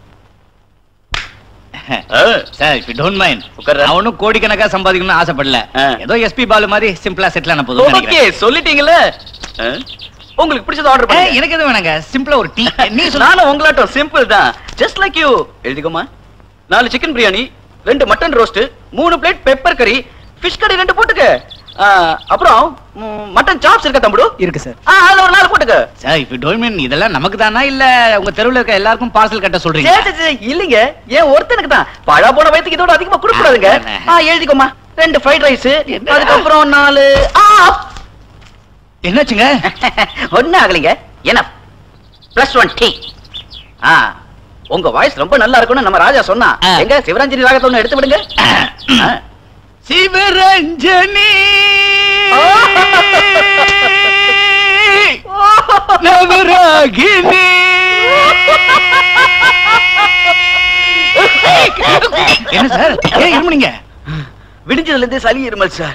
sir if you don't mind உட்கார்றேன். நான் ஒன்றும் கோடிக்கணக்கா சம்பாதிக்கணும்னு ஆசைப்படல ஆ. ஏதோ எஸ்பி பாலு மாதிரி சிம்பிளா செட்டில் ஆன போதும் ஓகே நினைக்கிறேன் சொல்லிட்டீங்கல்ல ஆ, உங்களுக்கு பிடிச்சத ஆர்டர் ஏய், பண்ணுங்க எனக்கு எதுவும் வேணாங்க சிம்பிளா ஒரு டீ நீ சொல்ல நானும் உங்களாட்டம் சிம்பிள் தான் ஜஸ்ட் லைக் யூ எழுதிக்கோமா நாலு சிக்கன் பிரியாணி ரெண்டு மட்டன் ரோஸ்ட் மூணு பிளேட் பெப்பர் கறி ஃபிஷ் கறி ரெண்டு போட்டுக்க ஆ, அப்புறம் மட்டன் சாப்ஸ் இருக்கா தம்புடு இருக்கு சார் ஆ, அதுல ஒரு நாலு போட்டுக்க sir if you don't mind இதெல்லாம் நமக்கு தானா இல்ல உங்க தெருவுல இருக்க எல்லாருக்கும் பார்சல் கட்ட சொல்றீங்க சே, சே, சே, இல்லைங்க ஏன் ஒருத்தனுக்கு தான் பழா போன வயதுக்கு இதோட அதிகமா கொடுக்க கூடாதுங்க ஆ எழுதிக்கோமா ரெண்டு ஃப்ரைட் ரைஸ் அதுக்கப்புறம் நாலு ஆ என்னாச்சுங்க ஒண்ணு ஆகலைங்க என்ன பிளஸ் ஒன் டீ ஆ உங்க வாய்ஸ் ரொம்ப நல்லா இருக்கும்னு நம்ம ராஜா சொன்னா ஆ. எங்க சிவரஞ்சனி ராகத்தை ஒண்ணு எடுத்து விடுங்க ஆ. சிவரஞ்சனி நவராகினி என்ன சார் ஏன் இருமுனீங்க விடிஞ்சதுல இருந்தே சளி இருமல் சார்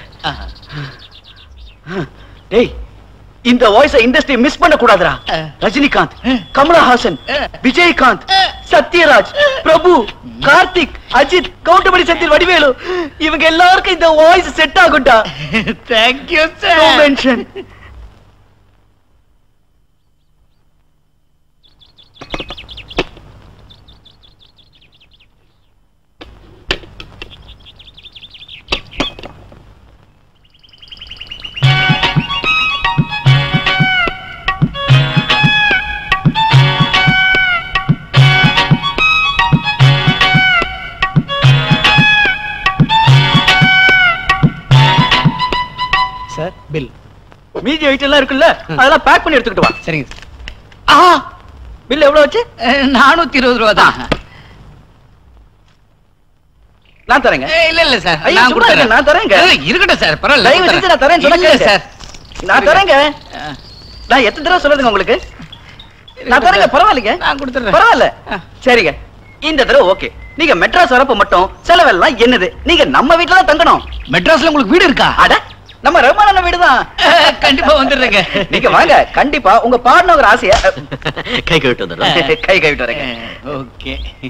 டேய் இந்த வாய்ஸ இண்டஸ்ட்ரி மிஸ் பண்ண கூடாதுடா ரஜினிகாந்த் கமலஹாசன் விஜயகாந்த் சத்யராஜ் பிரபு கார்த்திக் அஜித் கவுண்டமணி சத்தியல் வடிவேலு இவங்க எல்லாருக்கும் இந்த வாய்ஸ் செட் ஆகும்டா thank you No sir mention. Sir bill மீதி ஐட்டம் எல்லாம் இருக்குல்ல அதெல்லாம் பேக் பண்ணி எடுத்துக்கிட்டு வா சரிங்க ஆ பில் எவ்வளவு வச்சு நானூத்தி இருபது ரூபா தான் நான் தரேங்க ஏய், இல்ல இல்ல சார் ஐயோ, நான் சும்மா இருங்க, கொடுத்துறேன் நான் தரேங்க. ஏய், இருக்கட்டும் சார் பரவாயில்ல தயவு செஞ்சு நான் தரேன் சொன்னா இல்ல கேளுங்க. சார் நான் தரேங்க நான் எத்தனை தடவை சொல்றதுங்க உங்களுக்கு நான் தரேங்க பரவாயில்லைங்க நான் கொடுத்துறேன் பரவாயில்ல சரிங்க இந்த தடவை ஓகே நீங்க மெட்ராஸ் வரப்ப மட்டும் செலவெல்லாம் என்னது நீங்க நம்ம வீட்டுல தான் தங்கணும் மெட்ராஸ்ல உங்களுக்கு வீடு இருக்கா அட நம்ம ரகுமான வீடு தான் கண்டிப்பா வந்துடுறேங்க நீங்க வாங்க கண்டிப்பா உங்க பாடணுங்கிற ஆசைய கை கழுவிட்டு வந்துடுறேன் கை கழுவிட்டு வரேங்க ஓகே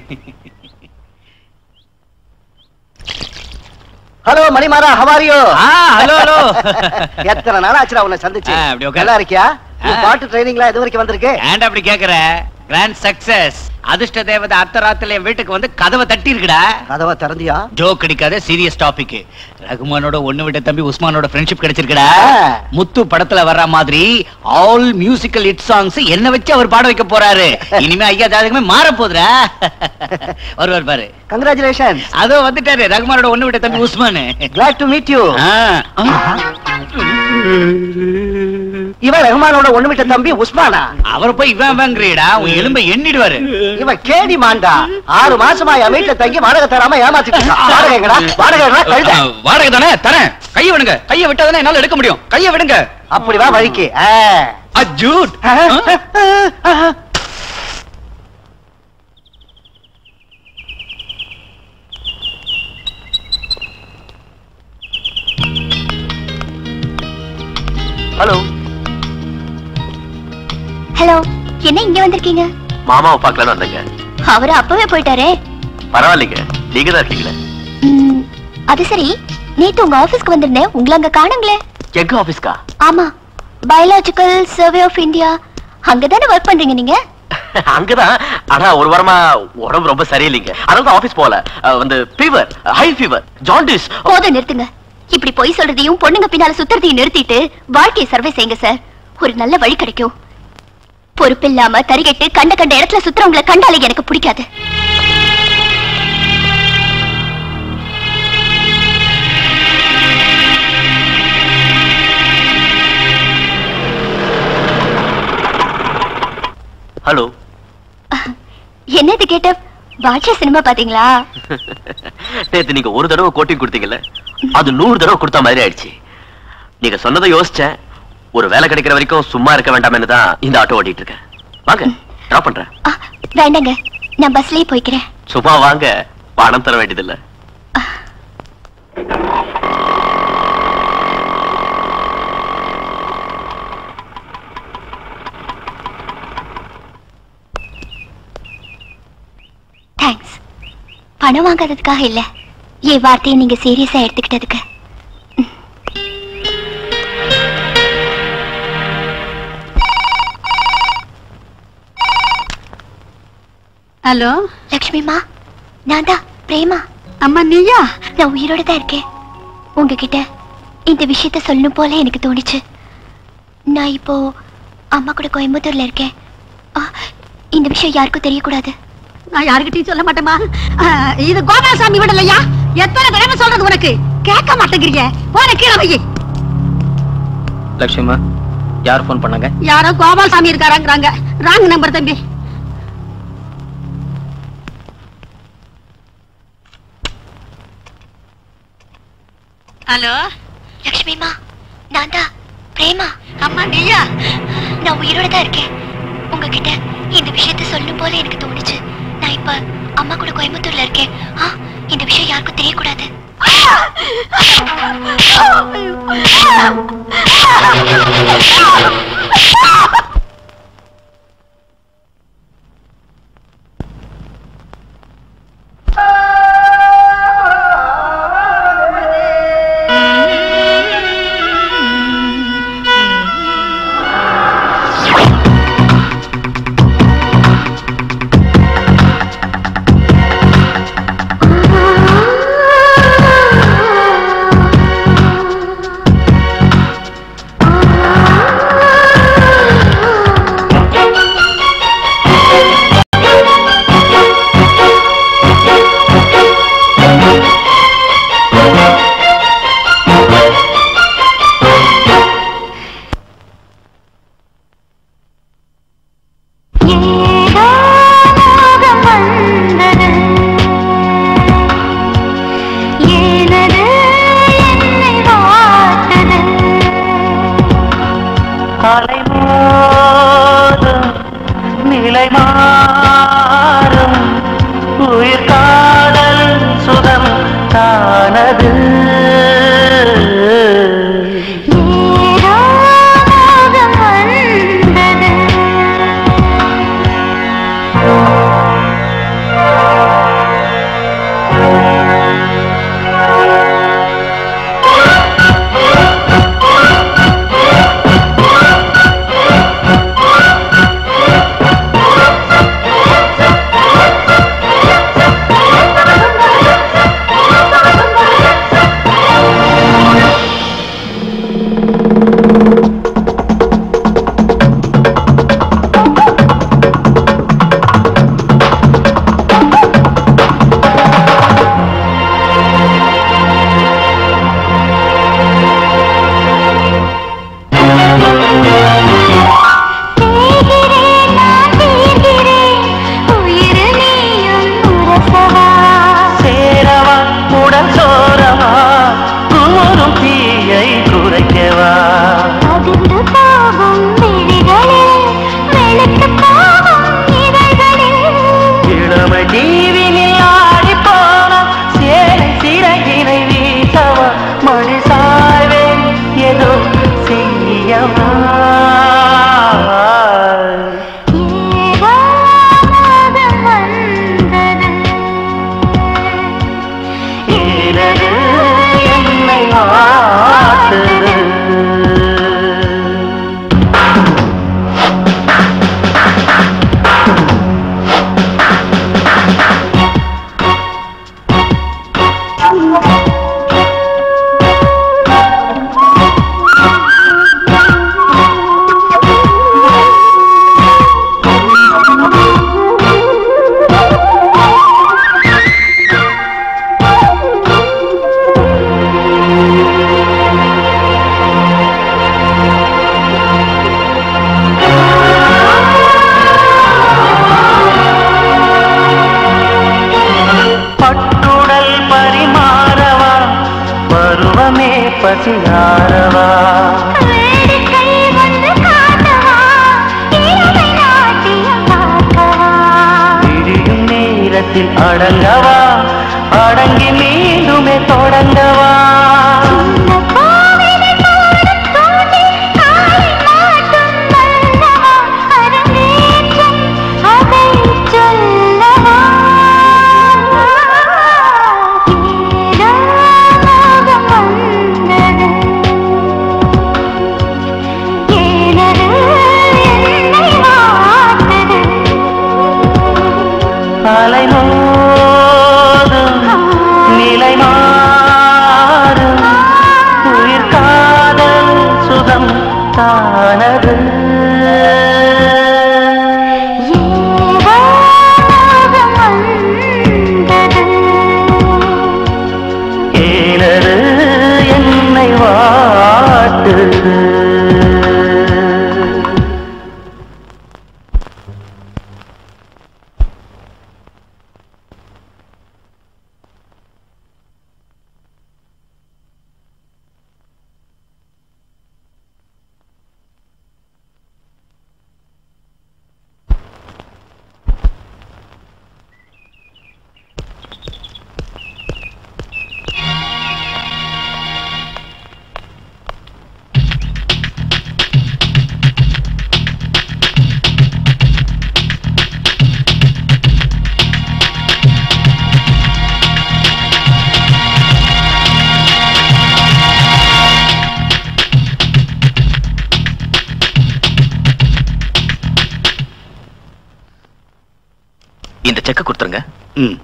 ஹலோ மணிமாரா ஹவாரியோ ஆ ஹலோ ஹலோ எத்தனை நாள் ஆச்சுடா உன்னை சந்திச்சு ஆ, அப்படி உட்காரு. நல்லா இருக்கியா ஆ. உன் பாட்டு ட்ரைனிங்லாம் இது வரைக்கும் வந்திருக்கு ஏன்டா அப்படி கேக்குற கிராண்ட் சக்சஸ் அதிர்ஷ்ட தேவதை அர்த்தராத்துல என் வீட்டுக்கு வந்து கதவை தட்டி இருக்குடா கதவை திறந்தியா ஜோக் அடிக்காத சீரியஸ் டாபிக் ரகுமானோட ஒண்ணு விட்ட தம்பி உஸ்மானோட ஃப்ரெண்ட்ஷிப் கிடைச்சிருக்குடா ஆ. முத்து படத்துல வர்ற மாதிரி ஆல் மியூசிக்கல் ஹிட் சாங்ஸ் என்ன வச்சு அவர் பாட வைக்க போறாரு இனிமே ஐயா ஜாதகமே மாற போதுடா வருவார் பாரு கங்க்ராச்சுலேஷன் அதோ வந்துட்டாரு ரகுமானோட ஒண்ணு விட்ட தம்பி Usman glad to meet you ஆ. இவன் ரஹ்மானோட ஒண்ணு விட்ட தம்பி உஸ்மானா அவரை போய் இவன் வாங்குறீடா உன் எலும்பை எண்ணிடுவாரு இவன் கேடி மாண்டா ஆறு மாசமா என் வீட்டுல தங்கி வாடகை தராம ஏமாத்திட்டு இருக்கான். வாடகை எங்கடா வாடகை எங்கடா? கழுதை. வாடகை தானே தரேன் கையை விடுங்க கையை விட்டா தானே என்னால எடுக்க முடியும் கையை விடுங்க அப்படி வா வழிக்கு ஆ. அஜூட் ஹலோ ஹலோ என்ன இங்க வந்திருக்கீங்க மாமாவை பார்க்கலான்னு வந்தேங்க அவரு அப்பவே போயிட்டாரே பரவாயில்லைங்க நீங்க தான் இருக்கீங்களே ம், அது சரி நேத்து உங்க ஆபீஸ்க்கு வந்திருந்தேன் உங்களை அங்க காணுங்களே எங்க ஆபீஸ்க்கா ஆமா பயாலஜிக்கல் சர்வே ஆஃப் இந்தியா அங்கதானே ஒர்க் பண்றீங்க நீங்க அங்கதான் ஆனா ஒரு வாரமா உடம்பு ரொம்ப சரியில்லைங்க அதனால தான் ஆபீஸ் போகல அஹ் வந்து ஃபீவர் ஹை ஃபீவர் ஜாண்டிஸ் போதும் நிறுத்துங்க இப்படி பொய் சொல்றதையும் பொண்ணுங்க பின்னால சுத்துறதையும் நிறுத்திட்டு வாழ்க்கையை சர்வே செய்யுங்க சார் ஒரு நல்ல வழி கிடைக்கும் பொறுப்பில்லாம தரிகட்டு கண்ட கண்ட இடத்துல சுத்துறவங்களை கண்டாலே எனக்கு பிடிக்காது ஹலோ என்ன இது கேட்ட பாட்ஷா சினிமா பாத்தீங்களா நேத்து நீங்க ஒரு தடவை கோட்டிங் கொடுத்தீங்கல்ல அது நூறு தடவை கொடுத்த மாதிரி ஆயிடுச்சு நீங்க சொன்னதை யோசிச்சேன் ஒரு வேலை கிடைக்கிற வரைக்கும் சும்மா இருக்க வேண்டாம்னு தான் இந்த ஆட்டோ ஓட்டிட்டு இருக்கேன் வாங்க டிராப் பண்றேன் வேண்டாங்க நான் பஸ்லயே போய்க்கிறேன் சும்மா வாங்க பணம் தர வேண்டியதில்லை தேங்க்ஸ் பணம் வாங்காததுக்காக இல்ல என் வார்த்தையை நீங்க சீரியஸா எடுத்துக்கிட்டதுக்கு ஹலோ லக்ஷ்மிமா நான் தான் பிரேமா அம்மா நீயா நான் உயிரோட தான் இருக்கேன் உங்ககிட்ட இந்த விஷயத்த சொல்லணும் போல எனக்கு தோணுச்சு நான் இப்போ அம்மா கூட கோயம்புத்தூர்ல இருக்கேன் ஆ, இந்த விஷயம் யாருக்கும் தெரியக்கூடாது நான் யாருக்கிட்டையும் சொல்ல மாட்டேமா ஆ, இது கோபாலசாமி விடலையா எத்தனை தடவை சொல்றது உனக்கு கேட்க மாட்டேங்கிறீங்க போன கீழே வை லட்சுமா யார் ஃபோன் பண்ணாங்க யாரோ கோபாலசாமி இருக்காராங்கிறாங்க ராங் நம்பர் தம்பி ஹலோ லக்ஷ்மிமா நான் தான் பிரேமா அம்மா நீயா நான் உயிரோட தான் இருக்கேன் உங்ககிட்ட இந்த விஷயத்த சொல்லணும் போல எனக்கு தோணுச்சு நான் இப்ப அம்மா கூட கோயம்புத்தூர்ல இருக்கேன் ஆ, இந்த விஷயம் யாருக்கும் தெரியக்கூடாது ஆ வச்சு ஆரவா வேடிக்கை வந்து காட்டவா இளமை நாட்டியம் பார்க்கவா விடியும் நேரத்தில் அடங்கவா அடங்கி மீண்டுமே தொடங்கவா கோவிலில் போடும் தூண்டி காலை மாட்டும் மன்னவா அரங்கேற்றம் அதை சொல்லவா ஏதோ மோகம் வந்தது ஏனது என்னை வாட்டது அலை மோதும் நிலை மாறும் உயிர் காதல் சுகம் தானது ஏனது என்னை வாட்டுது இந்த செக்க கொடுத்துருங்க ம்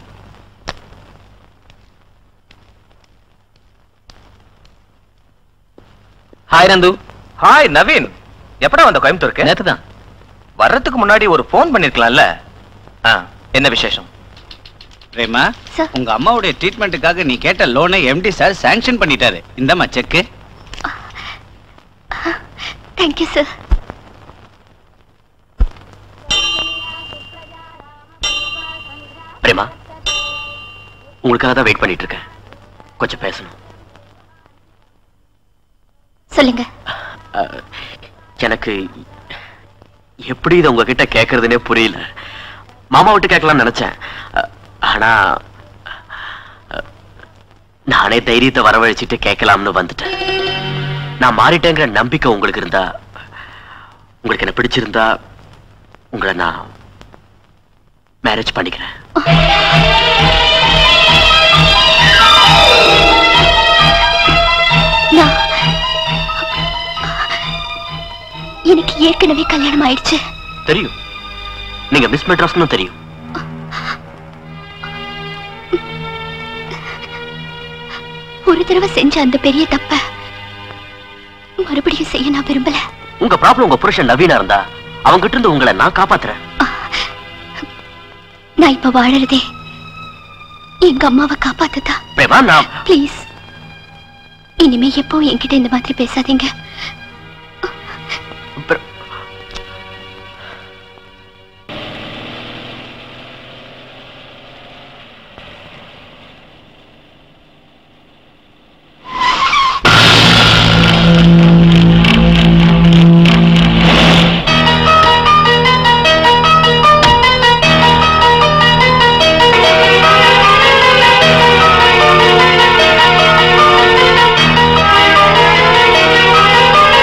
ஹாய் நந்து ஹாய் நவீன் எப்படா வந்த கோயம்புத்தூருக்கு நேத்து தான் வர்றதுக்கு முன்னாடி ஒரு ஃபோன் பண்ணிருக்கலாம்ல ஆ என்ன விசேஷம் பிரேமா உங்க அம்மாவுடைய ட்ரீட்மெண்ட்டுக்காக நீ கேட்ட லோனை எம்டி சார் சாங்ஷன் பண்ணிட்டாரு இந்தம்மா செக்கு தேங்க்யூ சார் பிரேமா உங்களுக்காக தான் வெயிட் பண்ணிட்டு இருக்கேன் கொஞ்சம் பேசணும் சொல்லுங்க அஹ், எனக்கு எப்படி இதை உங்ககிட்ட கேட்கறதுனே புரியல மாமா விட்டு கேட்கலாம்னு நினைச்சேன் அஹ், ஆனா அஹ், நானே தைரியத்தை வரவழைச்சிட்டு கேட்கலாம்னு வந்துட்டேன் நான் மாறிட்டேங்கிற நம்பிக்கை உங்களுக்கு இருந்தா உங்களுக்கு என்ன பிடிச்சிருந்தா உங்களை நான் மேரேஜ் பண்ணிக்கிறேன் நான் எனக்கு ஏற்கனவே கல்யாணம் ஆயிடுச்சு தெரியும் நீங்க மிஸ் மெட்ராஸ்னு தெரியும் ஒரு தடவை செஞ்ச அந்த பெரிய தப்ப மறுபடியும் செய்ய நான் விரும்பல உங்க ப்ராப்ளம் உங்க புருஷன் நவீனா இருந்தா அவங்கிட்ட இருந்து உங்களை நான் காப்பாத்துறேன் நான் இப்ப வாழறதே எங்க அம்மாவை காப்பாத்ததா பிரேமா நான் ப்ளீஸ் இனிமே எப்பவும் என்கிட்ட இந்த மாதிரி பேசாதீங்க ஆ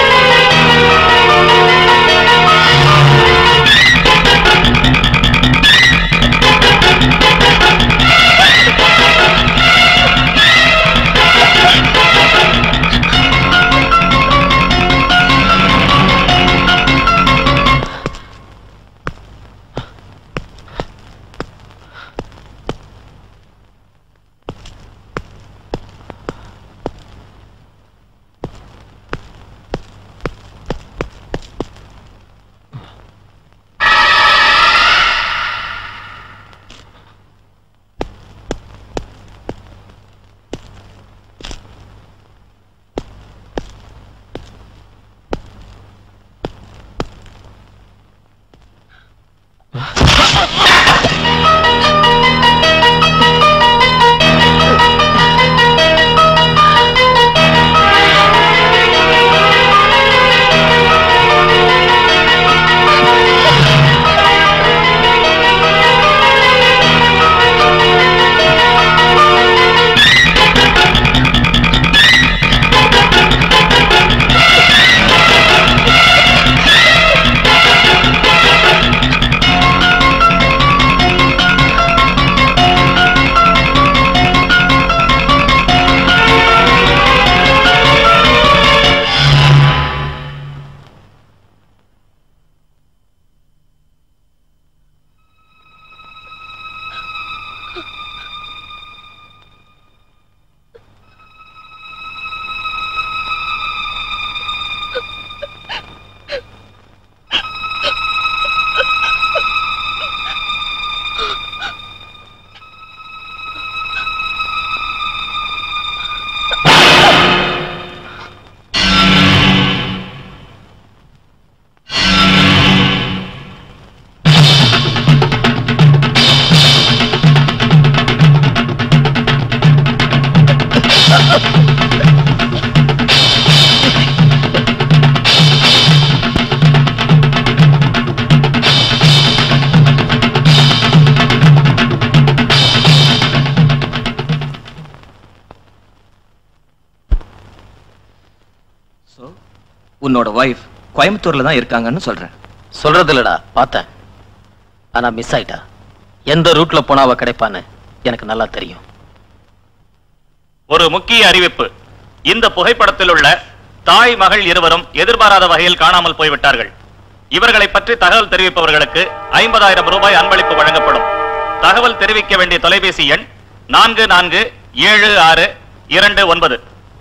உன்னோட ஒய்ஃப் கோயம்புத்தூர்ல தான் இருக்காங்கன்னு சொல்றேன் சொல்றது இல்லடா பார்த்தேன் ஆனா மிஸ் ஆயிட்டா எந்த ரூட்ல போனா அவ கிடைப்பான்னு எனக்கு நல்லா தெரியும் ஒரு முக்கிய அறிவிப்பு இந்த புகைப்படத்தில் உள்ள தாய் மகள் இருவரும் எதிர்பாராத வகையில் காணாமல் போய்விட்டார்கள் இவர்களை பற்றி தகவல் தெரிவிப்பவர்களுக்கு ஐம்பதாயிரம் ரூபாய் அன்பளிப்பு வழங்கப்படும் தகவல் தெரிவிக்க வேண்டிய தொலைபேசி எண் நான்கு நான்கு ஏழு ஆறு இரண்டு ஒன்பது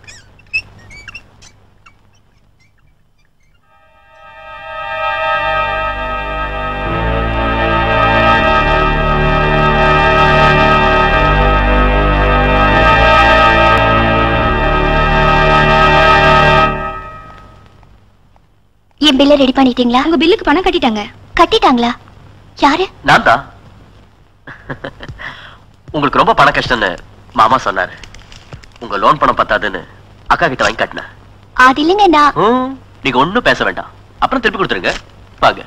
என் பில்ல ரெடி பண்ணிட்டீங்களா உங்க பில்லுக்கு பணம் கட்டிட்டாங்க கட்டிட்டாங்களா யாரு நான் தான் உங்களுக்கு ரொம்ப பண கஷ்டம்னு மாமா சொன்னாரு உங்க லோன் பணம் பத்தாதுன்னு அக்கா கிட்ட வாங்கி காட்டினேன் அது இல்லைங்க நான் ம், நீங்க ஒண்ணும் பேச வேண்டாம் அப்புறம் திருப்பி கொடுத்துருங்க வாங்க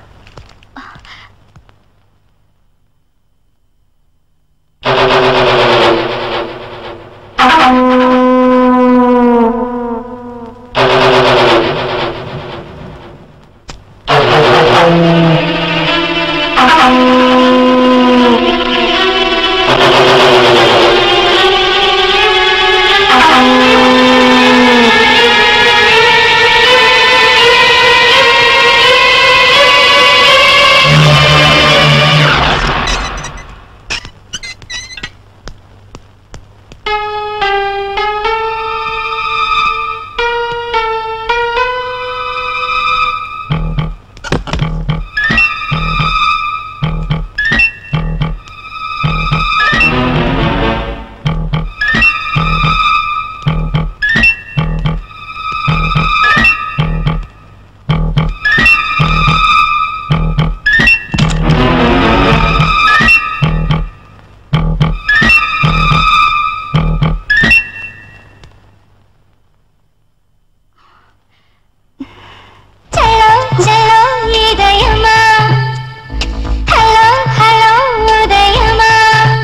செல்லோ செல்லோ இதயமா ஹலோ ஹலோ உதயமா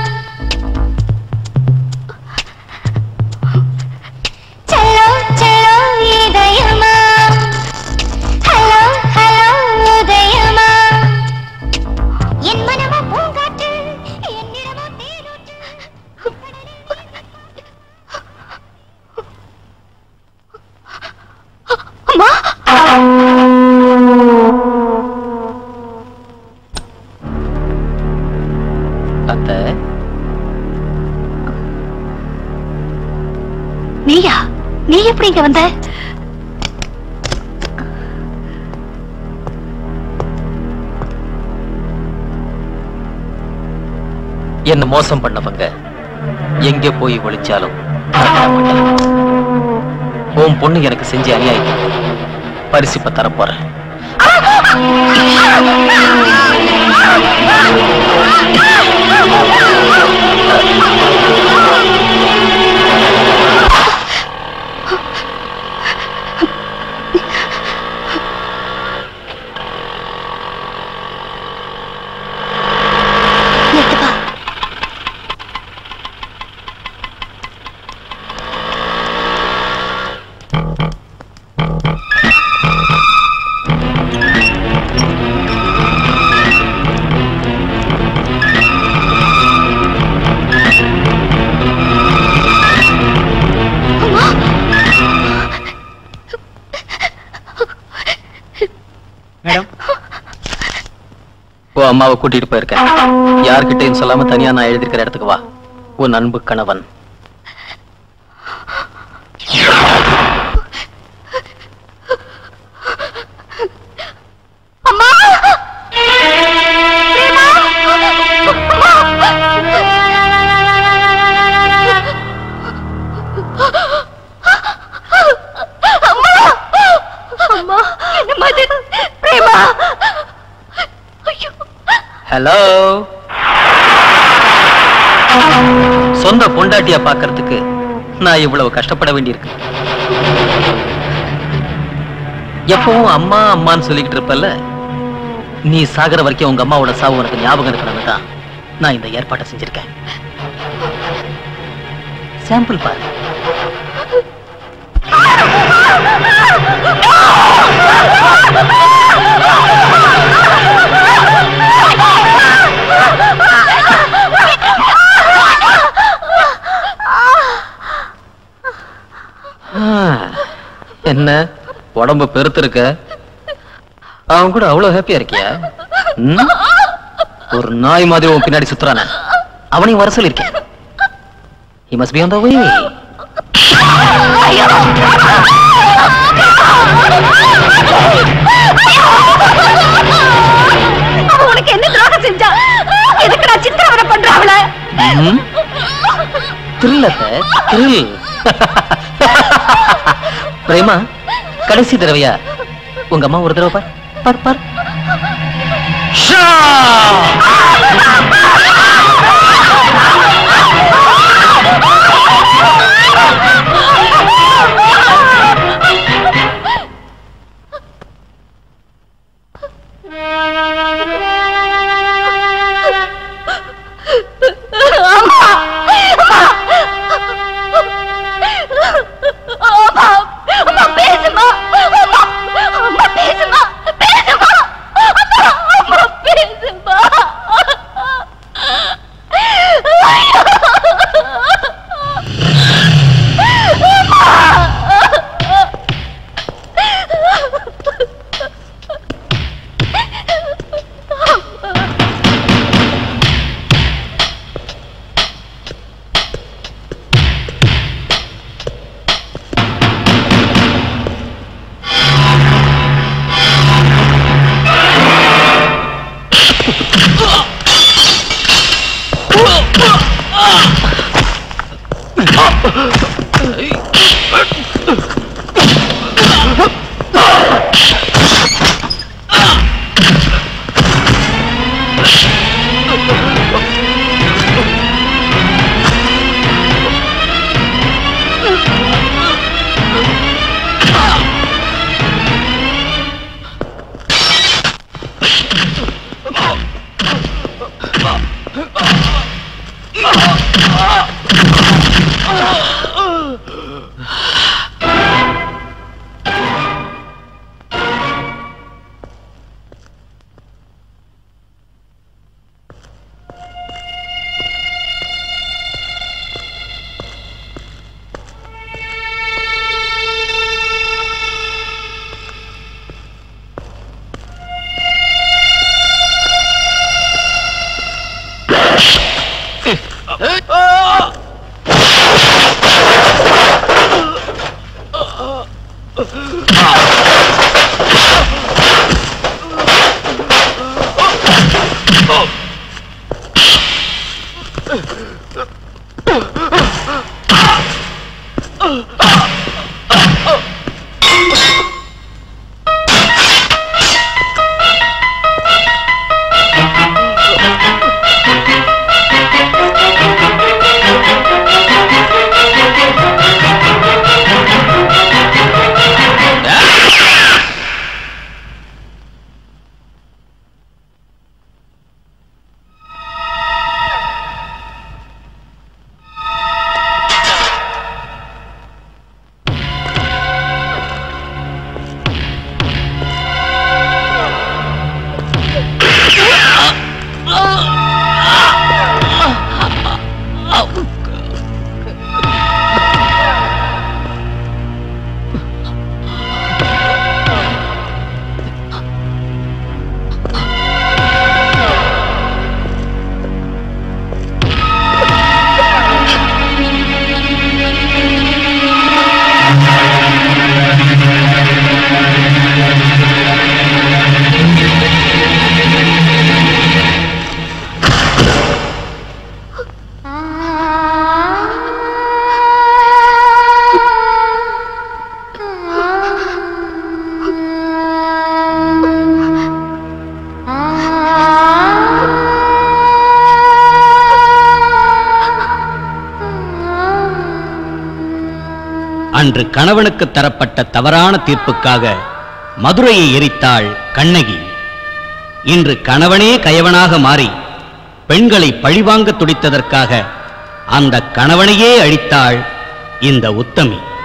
செல்லோ செல்லோ இதயமா ஹலோ ஹலோ உதயமா என் மனமோ பூங்காற்று என்னிடமோ தேனூற்று அம்மா அத்தை நீயா நீ எப்படி இங்க வந்த என்ன மோசம் பண்ணவங்க எங்க போய் ஒளிச்சாலும் உன் பொண்ணு எனக்கு செஞ்ச அநியாயம் பரிசிப்ப தரப்போறேன் நிறுத்துப்பா மேடம் உன் அம்மாவை கூட்டிட்டு போயிருக்கேன் யார்கிட்டயும் சொல்லாம தனியா நான் எழுதிருக்கிற இடத்துக்கு வா உன் அன்பு கணவன் அம்மா அம்மா என்ன மாதிரி பிரேமா ஐயோ ஹலோ சொந்த பொண்டாட்டியா பார்க்கிறதுக்கு நான் இவ்வளவு கஷ்டப்பட வேண்டியிருக்கு எப்பவும் அம்மா அம்மான்னு சொல்லிக்கிட்டு இருப்பல்ல நீ சாகிற வரைக்கும் உங்க அம்மாவோட சாவு உனக்கு ஞாபகம் இருக்கணும்னு தான் நான் இந்த ஏற்பாட்டை செஞ்சிருக்கேன் சாம்பிள் பாரு Ah! என்ன உடம்பு பெருத்திருக்க அவன் கூட அவ்வளவு ஹாப்பியா இருக்கியா ம்? ஒரு நாய் மாதிரி உன் பின்னாடி சுத்துறானே அவனையும் வர சொல்லிருக்கேன் he must be on the way அவ உனக்கு என்ன துரோகம் செஞ்சா எதுக்குடா சித்திரவதை பண்ற அவள ம்? thrill அத்தை, thrill. பிரேமா கடைசி தடவையா உங்க அம்மா ஒரு தடவை பார் பார் பார் அம்மா அம்மா பேசுமா அம்மா அம்மா பேசுமா பேசுமா அம்மா அம்மா பேசுமா அன்று கணவனுக்கு தரப்பட்ட தவறான தீர்ப்புக்காக மதுரையை எரித்தாள் கண்ணகி இன்று கணவனே கயவனாக மாறி பெண்களை பழிவாங்க துடித்ததற்காக அந்த கணவனையே அழித்தாள் இந்த உத்தமி